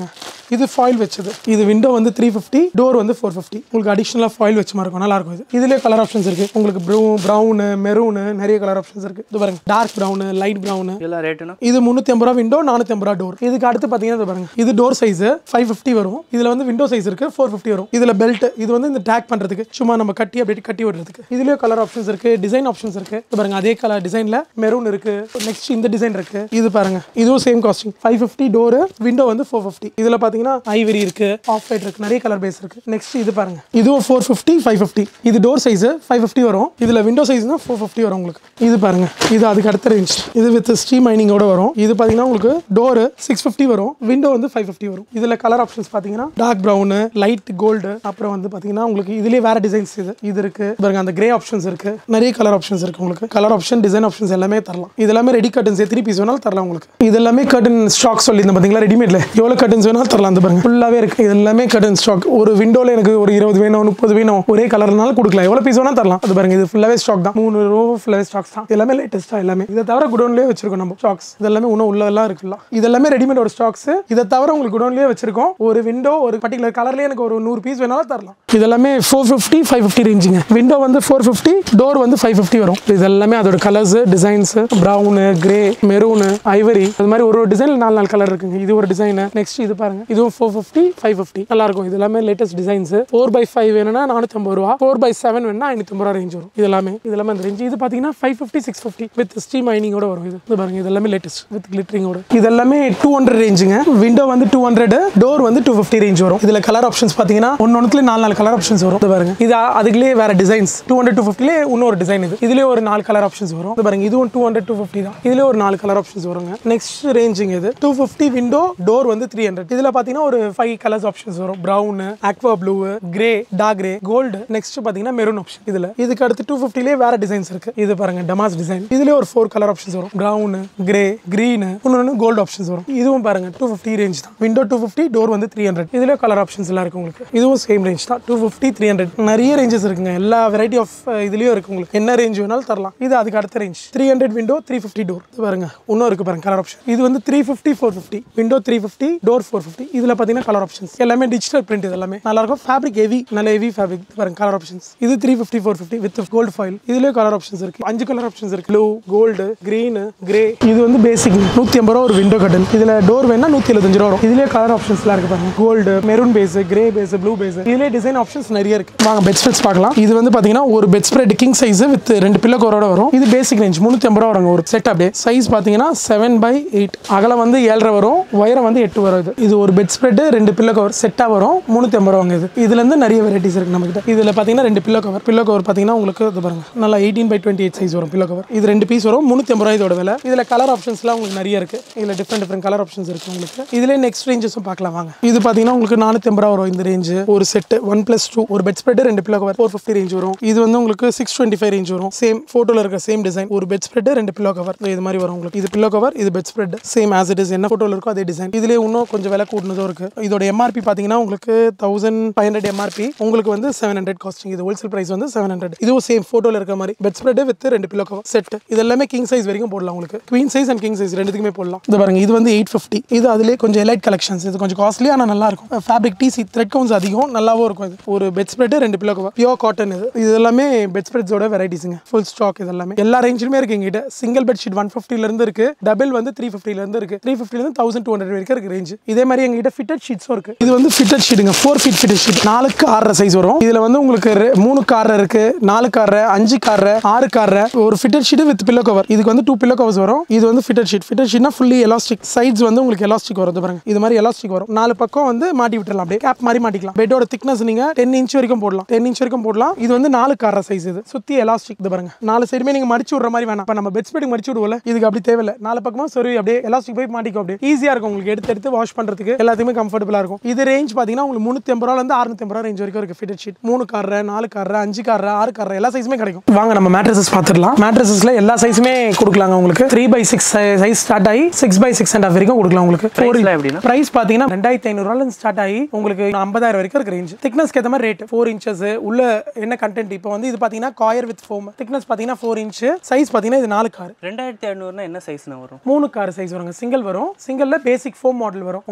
இது ஃபாயில் வச்சது இது விண்டோ வந்து த்ரீ ஃபிஃப்டி டோர் வந்து ஃபோர் ஃபிஃப்டி உங்களுக்கு அடிஷனலாக ஃபாயில் வச்ச மாதிரி இருக்கும் நல்லா இருக்கும் இது இதுலேயே கலர் ஆப்ஷன்ஸ் இருக்கு உங்களுக்கு ப்ரூ ப்ரௌனு மெரூனு நிறைய கலர் ஆப்ஷன்ஸ் இருக்கு இது பாருங்க டார்க் ப்ரௌனு லைட் ப்ரௌனு இதெல்லாம் ரேட்டுனா இது முந்நூற்றி ஐம்பது ரூபா விண்டோ நானூற்றி ஐம்பது ரூபா டோர் இதுக்கு அடுத்து பார்த்தீங்கன்னா இது பாருங்க இது டோர் சைஸ் ஃபைவ் ஃபிஃப்டி வரும் இதில் வந்து விண்டோ சைஸ் இருக்கு ஃபோர் ஃபிஃப்டி வரும் இதில் பெல்ட் இது வந்து இந்த டேக் பண்ணுறதுக்கு சும்மா நம்ம கட்டி அப்படியே கட்டி விடுறதுக்கு இதுலேயே கலர் ஆப்ஷன்ஸ் இருக்கு டிசைன் ஆப்ஷன்ஸ் இருக்கு இது பாருங்க அதே கலர் டிசைனில் மெரூன் இருக்கு நெக்ஸ்ட் இந்த டிசைன் இருக்கு இது பாருங்க இதுவும் same costing five fifty door window வந்து ஃபோர் ஃபிஃப்டி இதில் பார்த்தீங்கன்னா ஐவரி இருக்கு ஆஃப் ஒயிட் இருக்கு நிறைய கலர் பேஸ் இருக்கு நெக்ஸ்ட் இது பாருங்க இதுவும் ஃபோர் ஃபிஃப்டி ஃபைவ் ஃபிஃப்டி இது டோர் சைஸ் ஃபைவ் ஃபிஃப்டி வரும் இதில் விண்டோ சைஸ்னா ஃபோர் ஃபிஃப்டி வரும் உங்களுக்கு இது பாருங்க இது அதுக்கு அடுத்த ரேஞ்ச் இது வித் ஸ்டீம் மைனிங்கோட வரும் இது பார்த்தீங்கன்னா உங்களுக்கு டோர் சிக்ஸ் ஃபிஃப்டி வரும் விண்டோ வந்து ஃபைவ் ஃபிஃப்டி வரும் இதில் கலர் ஆப்ஷன்ஸ் பார்த்தீங்கன்னா டார்க் ப்ரௌனு லைட் கோல்டு அப்புறம் வந்து பார்த்தீங்கன்னா உங்களுக்கு இதுலேயே வேற டிசைன்ஸ் இது இது இருக்கு பாருங்க அந்த கிரே ஆப்ஷன்ஸ் இருக்கு நிறைய கலர் ஆப்ஷன்ஸ் இருக்கு உங்களுக்கு கலர் ஆப்ஷன் டிசைன் ஆப்ஷன்ஸ் எல்லாமே தரலாம் இது எல்லாமே ரெடி கட்டன்ஸ் எத்தனை பீஸ் வேணாலும் தரலாம் உங்களுக்கு இது எல்லாமே கட்டன் ஸ்டாக் சொல்லியிருந்தேன் பார்த்தீங்களா ரெடிமேட்ல எவ்வளோ கட்டன்ஸ் வேணாலும் தரலாம் அந்த பாருங்க ஃபுல்லாகவே இருக்கு இது எல்லாமே கட்டன் ஸ்டாக் ஒரு விண்டோல எனக்கு ஒரு இருபது வேணும் முப்பது வேணும் ஒரே கலர்னாலும் கொடுக்கலாம் எவ்வளோ பீஸ் வேணாலும் தரலாம் அது பாருங்க இது ஃபுல்லாகவே ஸ்டாக் தான் மூணு ரோ ஃபுல்லாகவே ஸ்டாக்ஸ் தான் இது எல்லாமே லேட்டஸ்ட்டாக எல்லாமே இதை தவிர குடோன்லேயே வச்சிருக்கோம் நம்ம ஸ்டாக்ஸ் இது எல்லாமே இன்னும் உள்ளெல்லாம் இருக்குல்ல இது எல்லாமே ரெடிமேடோட ஸ்டாக்ஸ் இதை தவிர உங்களுக்கு குடோன்லேயே வச்சிருக்கோம் ஒரு விண்டோ ஒரு பர்டிகுலர் கலர்லேயே எனக்கு ஒரு நூறு பீஸ் வேணாலும் தரலாம் இது எல்லாமே ஃபோர் ஃபிஃப்டி ஃபைவ் ஃபிஃப்டி ரேஞ்சுங்க விண்டோ வந்து ஃபோர் ஃபிஃப்டி டோர் வந்து ஃபைவ் ஃபிஃப்டி வரும் இது எல்லாமே அதோட colours designs brown grey maroon ivory அது மாதிரி ஒரு ஒரு டிசைனில் நாலு நாலு கலர் இருக்குங்க இது ஒரு டிசைன் நெக்ஸ்ட் இது பாருங்க இதுவும் ஃபோர் ஃபிஃப்டி ஃபைவ் ஃபிஃப்டி நல்லா இருக்கும் இது எல்லாமே latest designs four by five வேணும்னா நானூற்றம்பது ரூபா ஃபோர் பை செவன் வேணும்னா ஐநூற்றம்பது ரூபா ரேஞ்ச் வரும் இது எல்லாமே இது எல்லாமே அந்த ரேஞ்ச் இது பார்த்தீங்கன்னா five fifty six fifty with steam மைனிங்கோட வரும் இது இது பாருங்க இது எல்லாமே லேட்டஸ்ட் வித் கிளிட்டரிங்கோட இது எல்லாமே டூ ஹண்ட்ரட் ரேஞ்சுங்க விண்டோ வந்து டூ ஹண்ட்ரட் டோர் வந்து டூ ஃபிஃப்டி ரேஞ்ச் வரும் இதுல கலர் ஆப்ஷன்ஸ் பார்த்தீங்கன்னா ஒன்னொன்னுல நாலு நாலு கலர் ஆப்ஷன்ஸ் வரும் இது பாருங்க இது அதுக்குள்ளே வேற டிசைன்ஸ் டூ ஹண்ட்ரட் டூ ஃபிஃப்டிலே இன்னொரு டிசைன் இது இதுலேயே ஒரு நாலு கலர் ஆப்ஷன்ஸ் வரும் இது பாருங்க இதுவும் டூ ஹண்ட்ரட் டூ ஃபிஃப்டி தான் இதுல ஒரு நாலு கலர் ஆப்ஷன்ஸ் வருங்க நெக்ஸ்ட் ரேஞ்சுங்க இது டூ ஃபிஃப்டி விண்டோ டோர் வந்து த்ரீ ஹண்ட்ரட் இதுல பாத்தீங்கன்னா ஒரு ஃபைவ் கலர்ஸ் ஆப்ஷன்ஸ் வரும் brown aqua blue grey dark grey gold next பாத்தீங்கன்னா மெரூன் ஆப்ஷன் இதுல இதுக்கு அடுத்து டூ ஃபிஃப்டிலே வேற டிசைன்ஸ் இருக்கு இது பாருங்க டமாஸ் டிசைன் இதுலயே ஒரு ஃபோர் கலர் ஆப்ஷன்ஸ் வரும் ப்ரௌன் கிரே கிரீன் இன்னொன்று கோல்டு ஆப்ஷன்ஸ் வரும் இதுவும் பாருங்க டூ ஃபிஃப்டி ரேஞ்ச் தான் விண்டோ டூ ஃபிஃப்டி டோர் வந்து த்ரீ ஹண்ட்ரட் இதுல கலர் ஆப்ஷன்ஸ் எல்லாம் இருக்கு உங்களுக்கு இதுவும் சேம் ரேஞ்ச் தான் டூ ஃபிஃப்டி த்ரீ ஹண்ட்ரட் நிறைய ரேஞ்சஸ் இருக்குங்க எல்லா வெரைட்டி ஆஃப் இதுலயும் இருக்கு உங்களுக்கு என்ன ரேஞ்ச் வேணாலும் தரலாம் இது அதுக்கு அடுத்த range three hundred window three fifty door இது பாருங்க இன்னும் இருக்கு பாருங்க கலர் ஆப்ஷன் இது வந்து three fifty four fifty window three fifty door four fifty இதுல பாத்தீங்கன்னா கலர் ஆப்ஷன்ஸ் எல்லாமே டிஜிட்டல் பிரிண்ட் இது எல்லாமே நல்லா இருக்கும் ஃபேப்ரிக் ஹெவி நல்ல ஹெவி ஃபேப்ரிக் பாருங்க கலர் ஆப்ஷன்ஸ் இது three fifty four fifty with gold foil இதுலயே கலர் ஆப்ஷன்ஸ் இருக்கு அஞ்சு கலர் ஆப்ஷன்ஸ் இருக்கு ப்ளூ கோல்டு கிரீன் கிரே இது வந்து பேசிக் நூத்தி ஐம்பது ரூபா ஒரு விண்டோ கட்டன் இதுல டோர் வேணா நூத்தி எழுபத்தஞ்சு ரூபா வரும் இதுலயே கலர் ஆப்ஷன்ஸ்லாம் இருக்கு பாருங்க gold maroon base grey base blue base இதுலயே டிசைன் ஆப்ஷன்ஸ் நிறைய இருக்கு வாங்க பெட் ஸ்ப்ரெட்ஸ் பார்க்கலாம் இது வந்து பாத்தீங்கன்னா ஒரு bedspread king size with ரெண்டு பில்லோ கவரோட வரும் இது பேசிக் ரேஞ்ச் முந்நூற்றி ஐம்பது ரூபா வருங்க ஒரு செட் அப்படியே சைஸ் பார்த்தீங்கன்னா செவன் பை எயிட் அகலம் வந்து ஏழரை வரும் உயரம் வந்து எட்டு வரும் இது இது ஒரு பெட் ஸ்ப்ரெட் ரெண்டு பில்லோ கவர் செட்டாக வரும் முந்நூற்றி ஐம்பது ரூபாங்க இது இதுலேருந்து நிறைய வெரைட்டிஸ் இருக்கு நம்மகிட்ட இதில் பார்த்தீங்கன்னா ரெண்டு பில்லோ கவர் பில்லோ கவர் பார்த்தீங்கன்னா உங்களுக்கு இது பாருங்க நல்லா eighteen by twenty eight size வரும் பில்லோ கவர் இது ரெண்டு பீஸ் வரும் முந்நூற்றி ஐம்பது ரூபா இதோட விலை இதில் கலர் ஆப்ஷன்ஸ்லாம் உங்களுக்கு நிறைய இருக்கு இதில் டிஃப்ரெண்ட் டிஃப்ரெண்ட் கலர் ஆப்ஷன்ஸ் இருக்கு உங்களுக்கு இதுலேயே நெக்ஸ்ட் ரேஞ்சஸும் பார்க்கலாம் வாங்க இது பார்த்தீங்கன்னா உங்களுக்கு நானூற்றி ஐம்பது ரூபா வரும் இந்த ரேஞ்ச் ஒரு செட் ஒன் பிளஸ் டூ ஒரு பெட் ஸ்ப்ரெட் ரெண்டு pillow cover four fifty range வரும் இது வந்து உங்களுக்கு சிக்ஸ் டுவெண்ட்டி ஃபைவ் ரேஞ்ச் வரும் சேம் ஃபோட்டோவில் இருக்க சேம் டிசைன் ஒரு பெட் ஸ்ப்ரெட் ரெண்டு பில்லோ கவர் இது மாதிரி வரும் உங்களுக்கு இது பில்லோ கவர் இது bedspread same as it is என்ன ஃபோட்டோவில் இருக்கோ அதே டிசைன் இதுலேயே இன்னும் கொஞ்சம் விலை கூட்டினதும் இருக்கு இதோட எம்ஆர்பி பார்த்தீங்கன்னா உங்களுக்கு தௌசண்ட் ஃபைவ் ஹண்ட்ரட் எம்ஆர்பி உங்களுக்கு வந்து செவன் ஹண்ட்ரட் காஸ்டிங் இது ஹோல்சேல் பிரைஸ் வந்து செவன் ஹண்ட்ரட் இதுவும் சேம் ஃபோட்டோவில் இருக்க மாதிரி பெட் ஸ்ப்ரெட் வித் ரெண்டு பில்லோ கவர் செட் இது எல்லாமே கிங் சைஸ் வரைக்கும் போடலாம் உங்களுக்கு queen size and king size ரெண்டுத்துக்குமே போடலாம் இது பாருங்க இது வந்து எயிட் ஃபிஃப்டி இது அதுலேயே கொஞ்சம் எலைட் கலெக்ஷன்ஸ் இது கொஞ்சம் காஸ்ட்லி ஆனால் நல்லா இருக்கும் ஃபேப்ரிக் டிசி த்ரெட் கவுன்ஸ் அதிகம் நல்லாவும் இருக்கும் இது ஒரு பெட் ஸ்ப்ரெட் ரெண்டு பில்லோ கவர் பியோர் காட்டன் இது இது எல்லாமே பெட் ஸ்ப்ரெட்ஸோட வெரைட்டிஸுங்க ஃபுல் ஸ்டாக் இது எல்லாமே எல்லா ரேஞ்சிலுமே இருக்கு எங்கிட்ட சிங்கிள் பெட் ஷீட் ஒன் ஃபிஃப்டில இருந்து இருக்கு டபுள் வந்து த்ரீ ஃபிஃப்டில இருந்து இருக்கு த்ரீ ஃபிஃப்டில இருந்து தௌசண்ட் டூ ஹண்ட்ரட் வரைக்கும் இருக்கு ரேஞ்ச் இதே மாதிரி எங்ககிட்ட ஃபிட்டட் ஷீட்ஸும் இருக்கு இது வந்து ஃபிட்டட் ஷீட்டுங்க ஃபோர் ஃபீட் ஃபிட்டட் ஷீட் நாலுக்கு ஆறரை சைஸ் வரும் இதுல வந்து உங்களுக்கு ரெ- மூணு கார இருக்கு நாலு கார அஞ்சு கார ஆறு கார ஒரு fitted sheet with pillow cover இதுக்கு வந்து டூ பில்லோ கவர்ஸ் வரும் இது வந்து ஃபிட்டட் ஷீட் ஃபிட்டட் ஷீட்னா ஃபுல்லி எலாஸ்டிக் சைட்ஸ் வந்து உங்களுக்கு எலாஸ்டிக் வரும் இது பாருங்க இது மாதிரி எலாஸ்டிக் வரும் நாலு பக்கம் வந்து மாட்டி விட்டுறலாம் அப்படியே கேப் மாதிரி மாட்டிக்கலாம் பெட்டோட திக்னஸ் நீங்க டென் இன்ச் வரைக்கும் போடலாம் டென் இன்ச் வரைக்கும் போடலாம் இது வந்து நாலு கார சைஸ் இது சுத்தி எலாஸ்டிக் இது பாருங்க நாலு சைடுமே நீங்க மடிச்சு விடுற மாதிரி வேணாம் இப்போ நம்ம பெட் ஸ்பெட்டுக்கு மடிச்சு விடுவோம்ல இதுக்கு அப்படி தேவையில்ல நாலு பக்கமும் சரி அப்படியே எலாஸ்டிக் போய் மாட்டிக்கும் அப்படியே ஈஸியா இருக்கும் உங்களுக்கு எடுத்து எடுத்து வாஷ் பண்றதுக்கு எல்லாத்துக்குமே கம்ஃபர்டபுளா இருக்கும் இது ரேஞ்ச் பாத்தீங்கன்னா உங்களுக்கு முந்நூத்தி ஐம்பது ரூபால இருந்து அறுநூத்தி ஐம்பது ரூபா ரேஞ்ச் வரைக்கும் இருக்கு ஃபிட்டட் ஷீட் மூணு கார நாலு கார அஞ்சு கார ஆறு கார எல்லா சைஸுமே கிடைக்கும் வாங்க நம்ம மேட்ரஸஸ் பார்த்துடலாம் மேட்ரஸஸ்ல எல்லா சைஸுமே கொடுக்கலாங்க உங்களுக்கு three by six size start ஆகி six by six and half வரைக்கும் கொடுக்கலாம் உங்களுக்கு Priceலாம் எப்படின்னா? பிரைஸ் பாத்தீங்கன்னா ரெண்டாயிரத்தி ஐநூறுவால இருந்து ஸ்டார்ட் ஆகி உங்களுக்கு ஐம்பதாயிரம் வரைக்கும் இருக்கு ரேஞ்ச் திக்னஸ்க்கு ஏற்ற மாதிரி ரேட் ஃபோர் இன்ச்சஸ் உள்ள என்ன கண்டென்ட் இப்போ வந்து இது பாத்தீங்கன்னா காயர் வித் ஃபோம் திக்னஸ் பாத்தீங்கன்னா ஃபோர் இன்ச் சைஸ் பாத்தீங்கன்னா இது நாலு கார் ரெண்டாயிரத்தி ஐநூறுனா என்ன சைஸ்னா வரும் மூணு கார் சைஸ் வருங்க சிங்கிள் வரும் சிங்கிள்ல பேசிக் ஃபோம் மாடல் வரும் உங்களுக்கு நாலு இன்ச்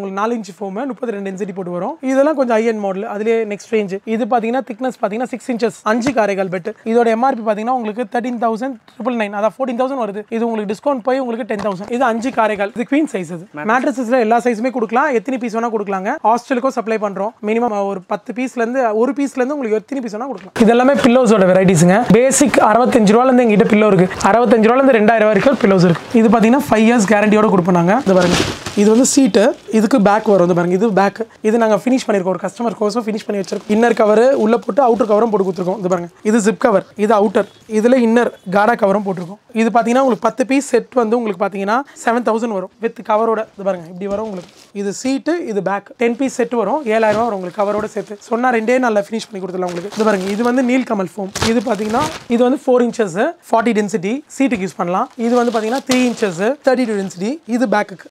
இன்ச் ஃபோம் முப்பத்தி ரெண்டு டென்சிட்டி போட்டு வரும் இதெல்லாம் கொஞ்சம் ஹை அண்ட் மாடல் அதுலேயே நெக்ஸ்ட் ரேஞ்ச் இது பார்த்தீங்கன்னா திக்னஸ் பார்த்தீங்கன்னா சிக்ஸ் இன்ச்சஸ் அஞ்சு காரைகள் பெட் இதோட எம்ஆர்பி பார்த்தீங்கன்னா உங்களுக்கு தேர்ட்டின் தௌசண்ட் ட்ரிபிள் நைன் அதான் ஃபோர்டீன் தௌசண்ட் வருது இது உங்களுக்கு டிஸ்கவுண்ட் போய் உங்களுக்கு டென் தௌசண்ட் இது அஞ்சு காரைகள் இது குவீன் சைஸ் இது மேட்ரஸஸ்ல எல்லா சைஸுமே கொடுக்கலாம் எத்தனை பீஸ் வேணா கொடுக்கலாங்க ஹாஸ்டலுக்கும் சப்ளை பண்றோம் மினிமம் ஒரு பத்து பீஸ்ல இருந்து ஒரு பீஸ்ல இருந்து உங்களுக்கு எத்தனை பீஸ் வேணா கொடுக்கலாம் இது எல்லாமே பில்லோஸோட வெரைட்டிஸ்ங்க பேசிக் அறுபத்தஞ்சு ரூபால இருந்து எங்கிட்ட பில்லோ இருக்கு அறுபத்தஞ்சு ரூபால இருந்து ரெண்டாயிரம் வரைக்கும் பில்லோஸ் இருக்கு இது பார்த்தீங்கன்னா ஃபைவ் இயர்ஸ் கேரண்டியோட கொடுப்போம் நாங்க இது பாருங்க இது வந்து சீட்டு இதுக்கு பேக் வரும் வந்து பாருங்க இது பேக் இது நாங்கள் ஃபினிஷ் பண்ணியிருக்கோம் ஒரு கஸ்டமர் கோர்ஸும் ஃபினிஷ் பண்ணி வச்சிருக்கோம் இன்னர் கவர் உள்ள போட்டு அவுட்டர் கவரும் போட்டு கொடுத்துருக்கோம் இது பாருங்க இது ஜிப் கவர் இது அவுட்டர் இதில் இன்னர் காடா கவரும் போட்டிருக்கோம் இது பார்த்தீங்கன்னா உங்களுக்கு பத்து பீஸ் செட் வந்து உங்களுக்கு பார்த்தீங்கன்னா செவன் தௌசண்ட் வரும் வித் கவரோட இது பாருங்க இப்படி வரும் உங்களுக்கு இது சீட்டு இது பேக் டென் பீஸ் செட் வரும் ஏழாயிரம் ரூபா வரும் உங்களுக்கு கவரோட சேர்த்து சொன்னா ரெண்டே நாளில் ஃபினிஷ் பண்ணி கொடுத்துடலாம் உங்களுக்கு இது பாருங்க இது வந்து நீல் கமல் ஃபோம் இது பார்த்தீங்கன்னா இது வந்து ஃபோர் இன்ச்சஸ் ஃபார்ட்டி டென்சிட்டி சீட்டுக்கு யூஸ் பண்ணலாம் இது வந்து பார்த்தீங்கன்னா three inches thirty two density இது பேக்குக்கு